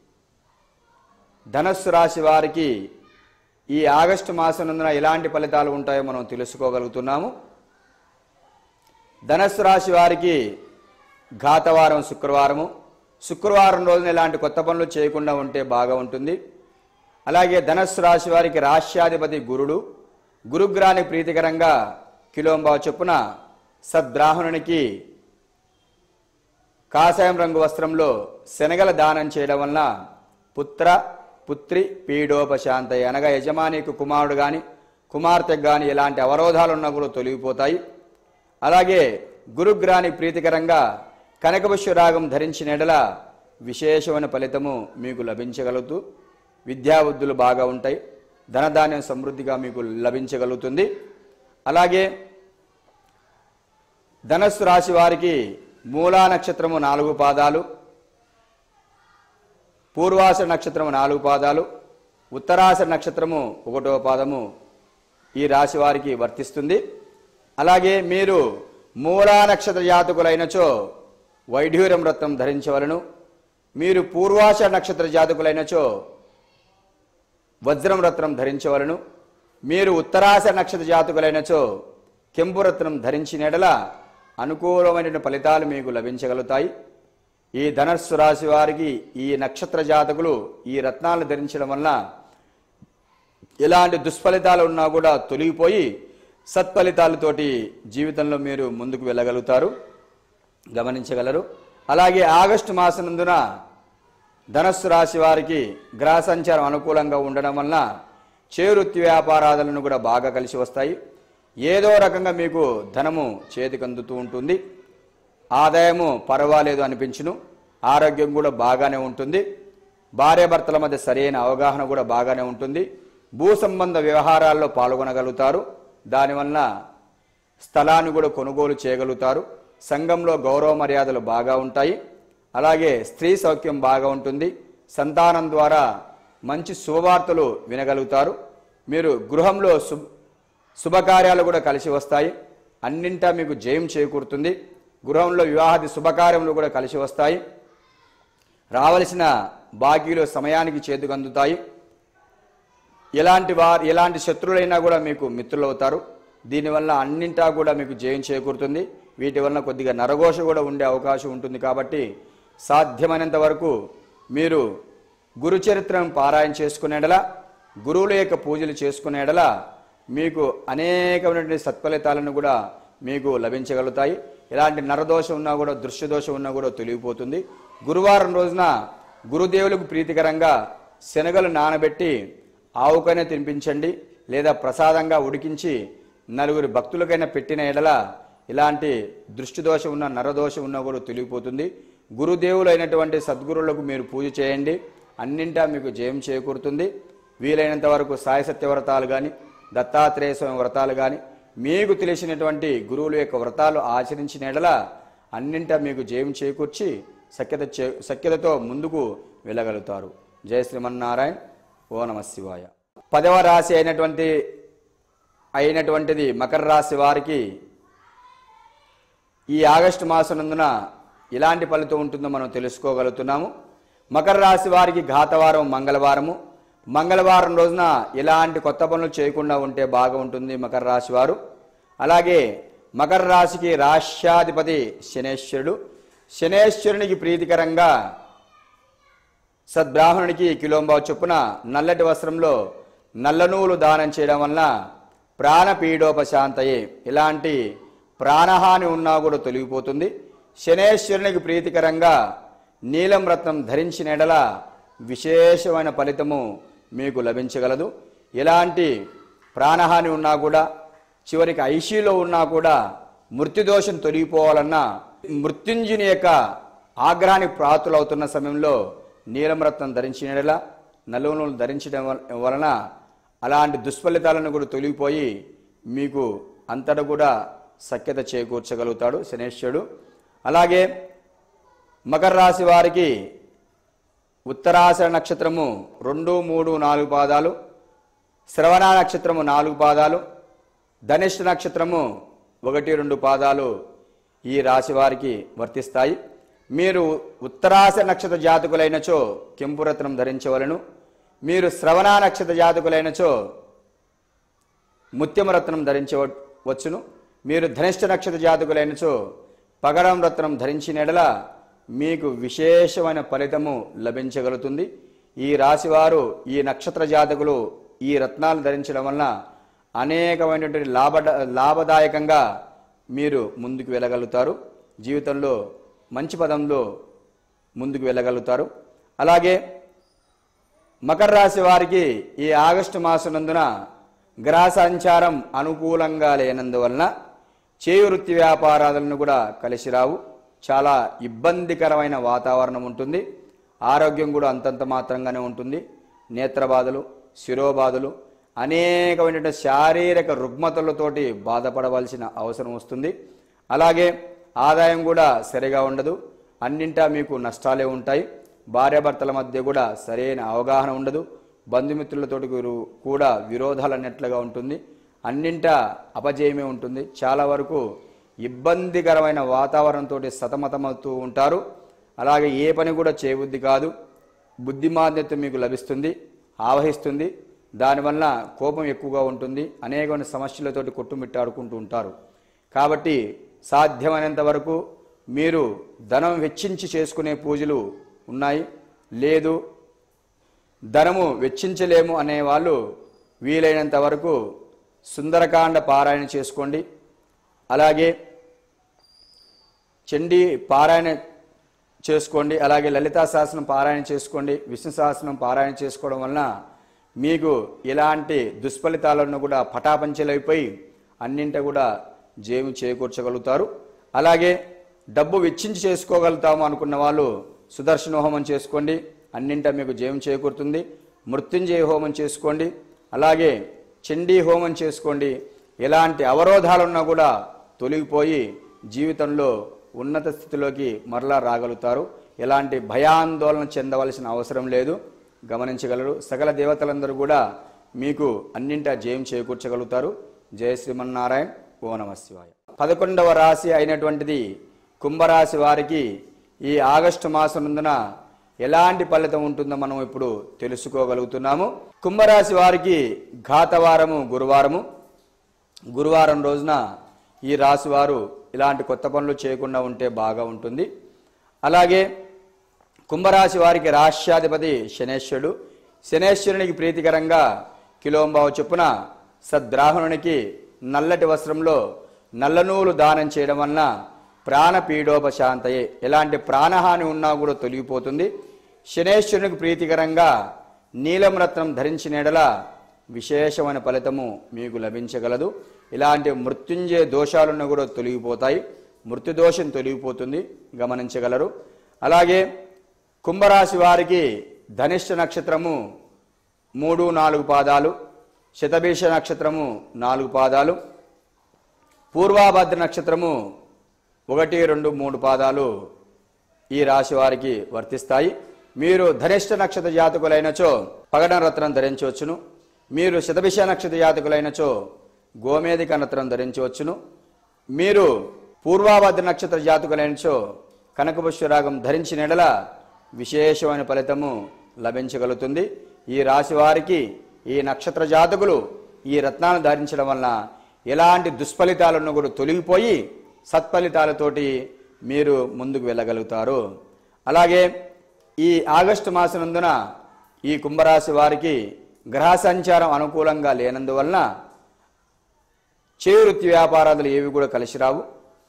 ధనస్సు రాశి వారికి ఈ ఆగస్టు మాసం నందున ఎలాంటి ఫలితాలు ఉంటాయో మనం తెలుసుకోగలుగుతున్నాము ధనస్సు రాశి వారికి ఘాతవారం శుక్రవారము శుక్రవారం రోజున ఎలాంటి కొత్త పనులు చేయకుండా ఉంటే బాగా ఉంటుంది అలాగే ధనస్సు రాశి వారికి రాష్ట్రాధిపతి గురుడు గురుగ్రాని ప్రీతికరంగా కిలోంబావు చొప్పున సద్బ్రాహ్మణునికి కాషాయం రంగు వస్త్రంలో శనగల దానం చేయడం వలన పుత్ర పుత్రి పీడోపశాంతయి అనగా యజమానికి కుమారుడు కానీ కుమార్తెకు కానీ ఎలాంటి అవరోధాలు ఉన్నా కూడా తొలగిపోతాయి అలాగే గురుగ్రాని ప్రీతికరంగా కనకపుష్యరాగం ధరించిన ఎడల విశేషమైన ఫలితము మీకు లభించగలుగుతూ విద్యాబుద్ధులు బాగా ఉంటాయి ధనధాన్యం సమృద్ధిగా మీకు లభించగలుగుతుంది అలాగే ధనస్సు రాశి వారికి మూలా నక్షత్రము నాలుగు పాదాలు పూర్వాస నక్షత్రము నాలుగు పాదాలు ఉత్తరాస నక్షత్రము ఒకటో పాదము ఈ రాశి వారికి వర్తిస్తుంది అలాగే మీరు మూలా నక్షత్ర జాతకులైనచో వైఢూర్యం రత్నం ధరించవలను మీరు పూర్వాష నక్షత్ర జాతకులైనచో వజ్రం రత్నం ధరించవలను మీరు ఉత్తరాశ నక్షత్ర జాతకులైనచో కెంపు రత్నం ధరించినడల అనుకూలమైన ఫలితాలు మీకు లభించగలుగుతాయి ఈ ధనస్సు రాశి వారికి ఈ నక్షత్ర జాతకులు ఈ రత్నాలను ధరించడం వలన ఎలాంటి దుష్ఫలితాలు ఉన్నా కూడా తొలగిపోయి సత్ఫలితాలతోటి జీవితంలో మీరు ముందుకు వెళ్ళగలుగుతారు గమనించగలరు అలాగే ఆగస్టు మాసనందున ధనస్సు రాశి వారికి గ్రహ సంచారం అనుకూలంగా ఉండడం వలన చేవృత్తి వ్యాపారాలను కూడా బాగా కలిసి వస్తాయి ఏదో రకంగా మీకు ధనము చేతికి అందుతూ ఉంటుంది ఆదాయము పర్వాలేదు అనిపించును ఆరోగ్యం కూడా బాగానే ఉంటుంది భార్యాభర్తల మధ్య సరైన అవగాహన కూడా బాగానే ఉంటుంది భూ సంబంధ వ్యవహారాల్లో పాల్గొనగలుగుతారు దానివల్ల స్థలాన్ని కూడా కొనుగోలు చేయగలుగుతారు సంఘంలో గౌరవ మర్యాదలు బాగా ఉంటాయి అలాగే స్త్రీ సౌఖ్యం బాగా ఉంటుంది సంతానం ద్వారా మంచి శుభవార్తలు వినగలుగుతారు మీరు గృహంలో శుభ శుభకార్యాలు కూడా కలిసి వస్తాయి అన్నింటా మీకు జయం చేకూరుతుంది గృహంలో వివాహాది శుభకార్యములు కూడా కలిసి వస్తాయి రావలసిన బాకీలు సమయానికి చేతికి అందుతాయి ఎలాంటి వారు ఎలాంటి శత్రువులైనా కూడా మీకు మిత్రులు అవుతారు దీనివల్ల అన్నింటా కూడా మీకు జయం చేకూరుతుంది వీటి వలన కొద్దిగా నరఘోష కూడా ఉండే అవకాశం ఉంటుంది కాబట్టి సాధ్యమైనంత వరకు మీరు గురు చరిత్రను పారాయణ చేసుకునేడలా గురువుల యొక్క పూజలు చేసుకునేడలా మీకు అనేకమైనటువంటి సత్ఫలితాలను కూడా మీకు లభించగలుగుతాయి ఎలాంటి నరదోషం ఉన్నా కూడా దృశ్యదోషం ఉన్నా కూడా తొలగిపోతుంది గురువారం రోజున గురుదేవులకు ప్రీతికరంగా శనగలు నానబెట్టి ఆవుకైనా తినిపించండి లేదా ప్రసాదంగా ఉడికించి నలుగురు భక్తులకైనా పెట్టిన ఎడల ఇలాంటి దృష్టి దోషం ఉన్న నరదోషం ఉన్నా కూడా తొలగిపోతుంది గురుదేవులైనటువంటి సద్గురువులకు మీరు పూజ చేయండి అన్నింటా మీకు జయం చేకూరుతుంది వీలైనంత వరకు సాయి సత్య వ్రతాలు కానీ దత్తాత్రేయ స్వామి వ్రతాలు కానీ మీకు తెలిసినటువంటి గురువుల యొక్క వ్రతాలు ఆచరించిన ఎడల అన్నింటా మీకు జయం చేకూర్చి సఖ్యత చే సఖ్యతతో ముందుకు వెళ్ళగలుగుతారు జయ శ్రీమన్నారాయణ ఓ నమ శివాయ పదవ రాశి అయినటువంటి అయినటువంటిది మకర రాశి వారికి ఈ ఆగస్టు మాసనందున ఎలాంటి ఫలితం ఉంటుందో మనం తెలుసుకోగలుగుతున్నాము మకర రాశి వారికి ఘాతవారం మంగళవారము మంగళవారం రోజున ఎలాంటి కొత్త పనులు చేయకుండా ఉంటే బాగా ఉంటుంది మకర రాశి వారు అలాగే మకర రాశికి రాష్ట్రాధిపతి శనేశ్వరుడు శనేశ్వరునికి ప్రీతికరంగా సద్బ్రాహ్మణునికి కిలోంబావు చొప్పున నల్లటి వస్త్రంలో నల్ల నువ్వులు దానం చేయడం వలన ప్రాణపీడోపశాంతయే ఇలాంటి ప్రాణహాని ఉన్నా కూడా తొలగిపోతుంది శనేశ్వరునికి ప్రీతికరంగా నీలం రత్నం ధరించిన ఎడల విశేషమైన ఫలితము మీకు లభించగలదు ఎలాంటి ప్రాణహాని ఉన్నా కూడా చివరికి ఐసీలో ఉన్నా కూడా మృత్యుదోషం తొలగిపోవాలన్నా మృత్యుంజుని యొక్క ఆగ్రహానికి ప్రాతులవుతున్న సమయంలో నీలమరత్నం ధరించిన ఎడల నలుగులు ధరించడం వల- వలన అలాంటి దుష్ఫలితాలను కూడా తొలగిపోయి మీకు అంతటా కూడా సఖ్యత చేకూర్చగలుగుతాడు శనేశ్వరుడు అలాగే మకర రాశి వారికి ఉత్తరాశ నక్షత్రము రెండు మూడు నాలుగు పాదాలు శ్రవణ నక్షత్రము నాలుగు పాదాలు ధనిష్ఠ నక్షత్రము ఒకటి రెండు పాదాలు ఈ రాశి వారికి వర్తిస్తాయి మీరు ఉత్తరాశ నక్షత్ర జాతకులైనచో కెంపు రత్నం ధరించవలను మీరు శ్రవణ నక్షత్ర జాతకులైనచో ముత్యమ రత్నం ధరించవచ్చును మీరు ధనిష్ట నక్షత్ర జాతకులైనచో పగడం రత్నం ధరించిన ఎడల మీకు విశేషమైన ఫలితము లభించగలుగుతుంది ఈ రాశివారు ఈ నక్షత్ర జాతకులు ఈ రత్నాలు ధరించడం వలన అనేకమైనటువంటి లాభ లాభదాయకంగా మీరు ముందుకు వెళ్ళగలుగుతారు జీవితంలో మంచి పదంలో ముందుకు వెళ్ళగలుగుతారు అలాగే మకర రాశి వారికి ఈ ఆగస్టు మాసనందున గ్రహ సంచారం అనుకూలంగా లేనందువలన చేయి వృత్తి వ్యాపారాలను కూడా కలిసి రావు చాలా ఇబ్బందికరమైన వాతావరణం ఉంటుంది ఆరోగ్యం కూడా అంతంత మాత్రంగానే ఉంటుంది నేత్రబాధలు శిరోబాధలు అనేకమైనటువంటి శారీరక రుగ్మతలతోటి బాధపడవలసిన అవసరం వస్తుంది అలాగే ఆదాయం కూడా సరిగా ఉండదు అన్నింటా మీకు నష్టాలే ఉంటాయి భార్యాభర్తల మధ్య కూడా సరైన అవగాహన ఉండదు బంధుమిత్రులతోటి గురు- కూడా విరోధాలు అన్నట్లుగా ఉంటుంది అన్నింటా అపజయమే ఉంటుంది చాలా వరకు ఇబ్బందికరమైన వాతావరణంతో సతమతమవుతూ ఉంటారు అలాగే ఏ పని కూడా చేయబుద్ధి కాదు బుద్ధిమాన్యత మీకు లభిస్తుంది ఆవహిస్తుంది దానివల్ల కోపం ఎక్కువగా ఉంటుంది అనేకమైన సమస్యలతోటి కొట్టుమిట్టాడుకుంటూ ఉంటారు కాబట్టి సాధ్యమైనంత వరకు మీరు ధనం వెచ్చించి చేసుకునే పూజలు ఉన్నాయి లేదు ధనము వెచ్చించలేము అనే వాళ్ళు వీలైనంత వరకు సుందరకాండ పారాయణ చేసుకోండి అలాగే చండీ పారాయణ చేసుకోండి అలాగే లలితా శాసనం పారాయణ చేసుకోండి విష్ణు సహస్రం పారాయణ చేసుకోవడం వలన మీకు ఎలాంటి దుష్ఫలితాలను కూడా పటాపంచలైపోయి అన్నింట కూడా జయము చేకూర్చగలుగుతారు అలాగే డబ్బు వెచ్చించి చేసుకోగలుగుతాము అనుకున్న వాళ్ళు సుదర్శన హోమం చేసుకోండి అన్నింట మీకు జయం చేకూరుతుంది మృత్యుంజయ హోమం చేసుకోండి అలాగే చండీ హోమం చేసుకోండి ఎలాంటి అవరోధాలున్నా కూడా తొలగిపోయి జీవితంలో ఉన్నత స్థితిలోకి మరలా రాగలుగుతారు ఎలాంటి భయాందోళన చెందవలసిన అవసరం లేదు గమనించగలరు సకల దేవతలందరూ కూడా మీకు అన్నింటా జయం చేకూర్చగలుగుతారు జయ శ్రీమన్నారాయణ ఓ నమ శివాయ పదకొండవ రాశి అయినటువంటిది కుంభరాశి వారికి ఈ ఆగస్టు మాసం నందున ఎలాంటి ఫలితం ఉంటుందో మనం ఇప్పుడు తెలుసుకోగలుగుతున్నాము కుంభరాశి వారికి ఘాతవారము గురువారము గురువారం రోజున ఈ రాశి వారు ఇలాంటి కొత్త పనులు చేయకుండా ఉంటే బాగా ఉంటుంది అలాగే కుంభరాశి వారికి రాష్ట్రాధిపతి శనేశ్వరుడు శనేశ్వరునికి ప్రీతికరంగా కిలోంబావు చొప్పున సద్రాహునునికి నల్లటి వస్త్రంలో నల్ల నూలు దానం చేయడం వలన ప్రాణపీడోపశాంతయే ఎలాంటి ప్రాణహాని ఉన్నా కూడా తొలగిపోతుంది శనేశ్వరునికి ప్రీతికరంగా నీలం రత్నం ధరించిన ఎడల విశేషమైన ఫలితము మీకు లభించగలదు ఇలాంటి మృత్యుంజయ దోషాలున్న కూడా తొలగిపోతాయి మృత్యు దోషం తొలగిపోతుంది గమనించగలరు అలాగే కుంభరాశి వారికి ధనిష్ట నక్షత్రము మూడు నాలుగు పాదాలు శతభీష నక్షత్రము నాలుగు పాదాలు పూర్వాభద్ర నక్షత్రము ఒకటి రెండు మూడు పాదాలు ఈ రాశి వారికి వర్తిస్తాయి మీరు ధనిష్ట నక్షత్ర జాతకులైనచో పగడం రత్నం ధరించవచ్చును మీరు శతభిష నక్షత్ర జాతకులైనచో గోమేధిక రత్నం ధరించవచ్చును మీరు పూర్వాభద్ర నక్షత్ర జాతకులైనచో కనకపుష్యరాగం ధరించిన ఎడల విశేషమైన ఫలితము లభించగలుగుతుంది ఈ రాశి వారికి ఈ నక్షత్ర జాతకులు ఈ రత్నాలను ధరించడం వలన ఎలాంటి దుష్ఫలితాలను కూడా తొలగిపోయి సత్ఫలితాలతోటి మీరు ముందుకు వెళ్ళగలుగుతారు అలాగే ఈ ఆగస్టు మాసనందున ఈ కుంభరాశి వారికి గ్రహ సంచారం అనుకూలంగా లేనందువలన చేయి వృత్తి వ్యాపారాలు ఏవి కూడా కలిసి రావు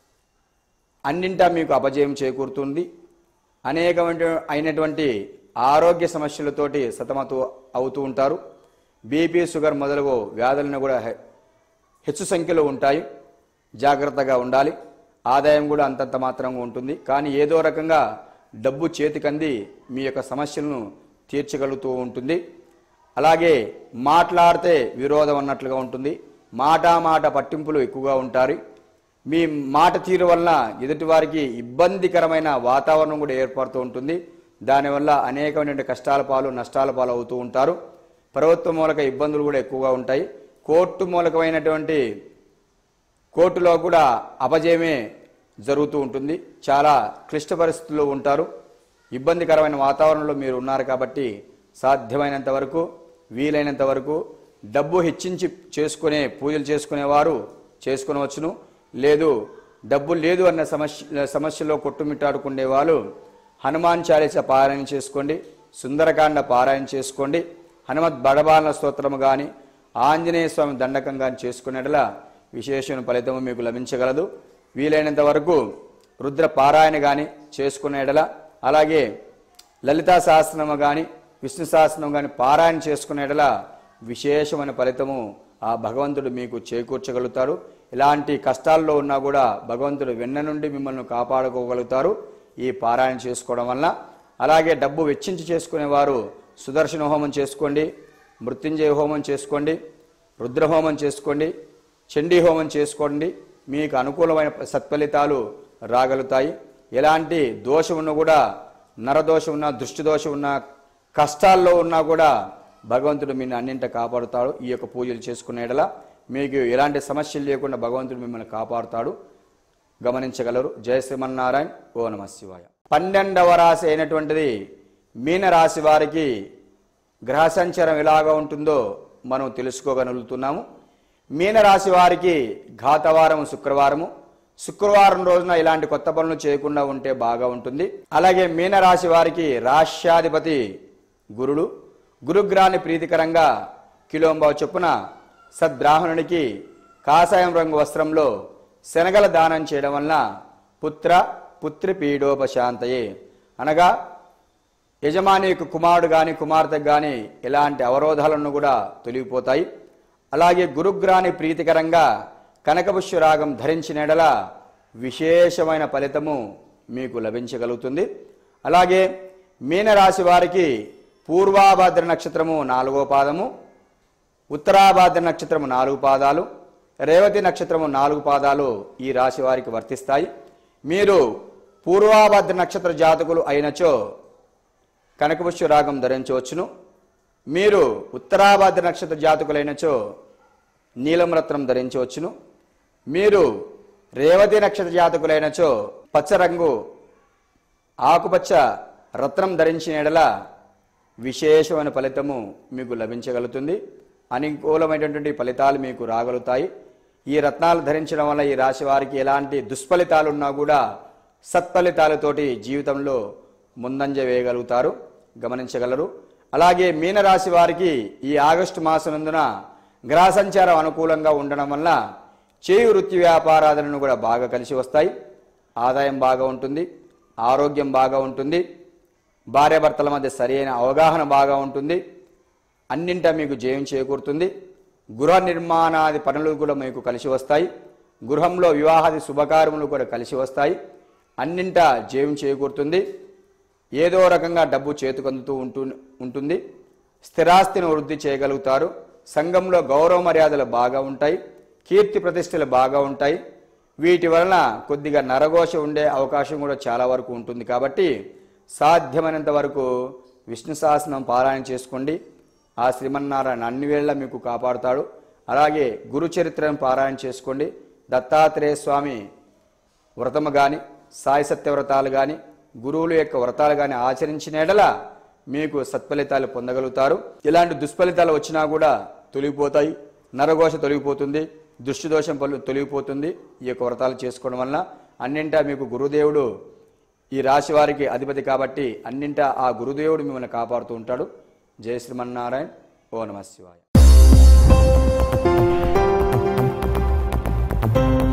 అన్నింటా మీకు అపజయం చేకూరుతుంది అనేకమైన అయినటువంటి ఆరోగ్య సమస్యలతోటి సతమత అవుతూ ఉంటారు బీపీ షుగర్ మొదలగు వ్యాధులను కూడా హె- హెచ్చు సంఖ్యలో ఉంటాయి జాగ్రత్తగా ఉండాలి ఆదాయం కూడా అంతంత మాత్రంగా ఉంటుంది కానీ ఏదో రకంగా డబ్బు చేతికంది మీ యొక్క సమస్యలను తీర్చగలుగుతూ ఉంటుంది అలాగే మాట్లాడితే విరోధం అన్నట్లుగా ఉంటుంది మాట మాట పట్టింపులు ఎక్కువగా ఉంటారు మీ మాట తీరు వలన ఎదుటివారికి ఇబ్బందికరమైన వాతావరణం కూడా ఏర్పడుతూ ఉంటుంది దానివల్ల అనేకమైన కష్టాల పాలు నష్టాల పాలు అవుతూ ఉంటారు ప్రభుత్వ మూలక ఇబ్బందులు కూడా ఎక్కువగా ఉంటాయి కోర్టు మూలకమైనటువంటి కోర్టులో కూడా అపజయమే జరుగుతూ ఉంటుంది చాలా క్లిష్ట పరిస్థితుల్లో ఉంటారు ఇబ్బందికరమైన వాతావరణంలో మీరు ఉన్నారు కాబట్టి సాధ్యమైనంత వరకు వీలైనంత వరకు డబ్బు హెచ్చించి చేసుకునే పూజలు చేసుకునేవారు చేసుకునవచ్చును లేదు డబ్బు లేదు అన్న సమస్య సమస్యలో కొట్టుమిట్టాడుకునే వాళ్ళు హనుమాన్ చాలీస పారాయణ చేసుకోండి సుందరకాండ పారాయణ చేసుకోండి హనుమత్ బడబాలన స్తోత్రము కానీ ఆంజనేయ స్వామి దండకం కానీ చేసుకునేటలా విశేషమైన ఫలితము మీకు లభించగలదు వీలైనంత వరకు రుద్ర పారాయణ కానీ చేసుకునేటలా అలాగే లలితా సహస్రము కానీ విష్ణు సహస్రం కానీ పారాయణ చేసుకునేటలా విశేషమైన ఫలితము ఆ భగవంతుడు మీకు చేకూర్చగలుగుతారు ఇలాంటి కష్టాల్లో ఉన్నా కూడా భగవంతుడు వెన్న నుండి మిమ్మల్ని కాపాడుకోగలుగుతారు ఈ పారాయణ చేసుకోవడం వల్ల అలాగే డబ్బు వెచ్చించి చేసుకునేవారు సుదర్శన హోమం చేసుకోండి మృత్యుంజయ హోమం చేసుకోండి రుద్రహోమం చేసుకోండి చండీ హోమం చేసుకోండి మీకు అనుకూలమైన సత్ఫలితాలు రాగలుగుతాయి ఎలాంటి దోషం ఉన్నా కూడా నరదోషం ఉన్నా దృష్టి దోషం ఉన్నా కష్టాల్లో ఉన్నా కూడా భగవంతుడు మిమ్మల్ని అన్నింట కాపాడుతాడు ఈ యొక్క పూజలు చేసుకునేడలా మీకు ఎలాంటి సమస్యలు లేకుండా భగవంతుడు మిమ్మల్ని కాపాడుతాడు గమనించగలరు జయ శ్రీమన్నారాయణ ఓ నమ శివాయ పన్నెండవ రాశి అయినటువంటిది మీన రాశి వారికి గ్రహ సంచారం ఎలాగా ఉంటుందో మనం తెలుసుకోగలుగుతున్నాము మీన రాశి వారికి ఘాతవారం శుక్రవారము శుక్రవారం రోజున ఇలాంటి కొత్త పనులు చేయకుండా ఉంటే బాగా ఉంటుంది అలాగే మీన రాశి వారికి రాష్ట్రాధిపతి గురుడు గురుగ్రహాన్ని ప్రీతికరంగా కిలోంబావు చొప్పున సద్బ్రాహ్మణునికి కాషాయం రంగు వస్త్రంలో శనగల దానం చేయడం వలన పుత్ర పుత్రి పీడోపశాంతయే అనగా యజమాని యొక్క కుమారుడు కానీ కుమార్తెకు కానీ ఎలాంటి అవరోధాలను కూడా తొలగిపోతాయి అలాగే గురుగ్రాని ప్రీతికరంగా కనకపుష్య రాగం ధరించిన ఎడల విశేషమైన ఫలితము మీకు లభించగలుగుతుంది అలాగే మీనరాశి వారికి పూర్వాభాద్ర నక్షత్రము నాలుగో పాదము ఉత్తరాభాద్ర నక్షత్రము నాలుగు పాదాలు రేవతి నక్షత్రము నాలుగు పాదాలు ఈ రాశి వారికి వర్తిస్తాయి మీరు పూర్వాభాద్ర నక్షత్ర జాతకులు అయినచో కనకపుష్య రాగం ధరించవచ్చును మీరు ఉత్తరాభాద్ర నక్షత్ర జాతకులైనచో నీలం రత్నం ధరించవచ్చును మీరు రేవతి నక్షత్ర జాతకులైనచో పచ్చ రంగు ఆకుపచ్చ రత్నం ధరించిన ఎడల విశేషమైన ఫలితము మీకు లభించగలుగుతుంది అనుకూలమైనటువంటి ఫలితాలు మీకు రాగలుగుతాయి ఈ రత్నాలు ధరించడం వల్ల ఈ రాశి వారికి ఎలాంటి దుష్ఫలితాలు ఉన్నా కూడా సత్ఫలితాలతోటి జీవితంలో ముందంజ వేయగలుగుతారు గమనించగలరు అలాగే మీనరాశి వారికి ఈ ఆగస్టు మాసనందున గ్రహ సంచారం అనుకూలంగా ఉండడం వల్ల చేయి వృత్తి వ్యాపారాలను కూడా బాగా కలిసి వస్తాయి ఆదాయం బాగా ఉంటుంది ఆరోగ్యం బాగా ఉంటుంది భార్యాభర్తల మధ్య సరైన అవగాహన బాగా ఉంటుంది అన్నింటా మీకు జయం చేకూరుతుంది గృహ నిర్మాణాది పనులు కూడా మీకు కలిసి వస్తాయి గృహంలో వివాహాది శుభకార్యములు కూడా కలిసి వస్తాయి అన్నింటా జయం చేకూరుతుంది ఏదో రకంగా డబ్బు చేతుకందుతూ ఉంటు ఉంటుంది స్థిరాస్తిని వృద్ధి చేయగలుగుతారు సంఘంలో గౌరవ మర్యాదలు బాగా ఉంటాయి కీర్తి ప్రతిష్టలు బాగా ఉంటాయి వీటి వలన కొద్దిగా నరఘోష ఉండే అవకాశం కూడా చాలా వరకు ఉంటుంది కాబట్టి సాధ్యమైనంత వరకు విష్ణు సహస్రం పారాయణ చేసుకోండి ఆ శ్రీమన్నారాయణ అన్ని వేళ మీకు కాపాడుతాడు అలాగే గురు చరిత్రను పారాయణ చేసుకోండి దత్తాత్రేయ స్వామి వ్రతము కానీ సాయి సత్య వ్రతాలు కానీ గురువుల యొక్క వ్రతాలు కానీ ఆచరించిన ఎడల మీకు సత్ఫలితాలు పొందగలుగుతారు ఇలాంటి దుష్ఫలితాలు వచ్చినా కూడా తొలగిపోతాయి నరఘోష తొలగిపోతుంది దృష్టి దోషం పలు తొలగిపోతుంది ఈ యొక్క వ్రతాలు చేసుకోవడం వలన అన్నింటా మీకు గురుదేవుడు ఈ రాశి వారికి అధిపతి కాబట్టి అన్నింటా ఆ గురుదేవుడు మిమ్మల్ని కాపాడుతూ ఉంటాడు జయ శ్రీమన్నారాయణ ఓ నమ శివాయ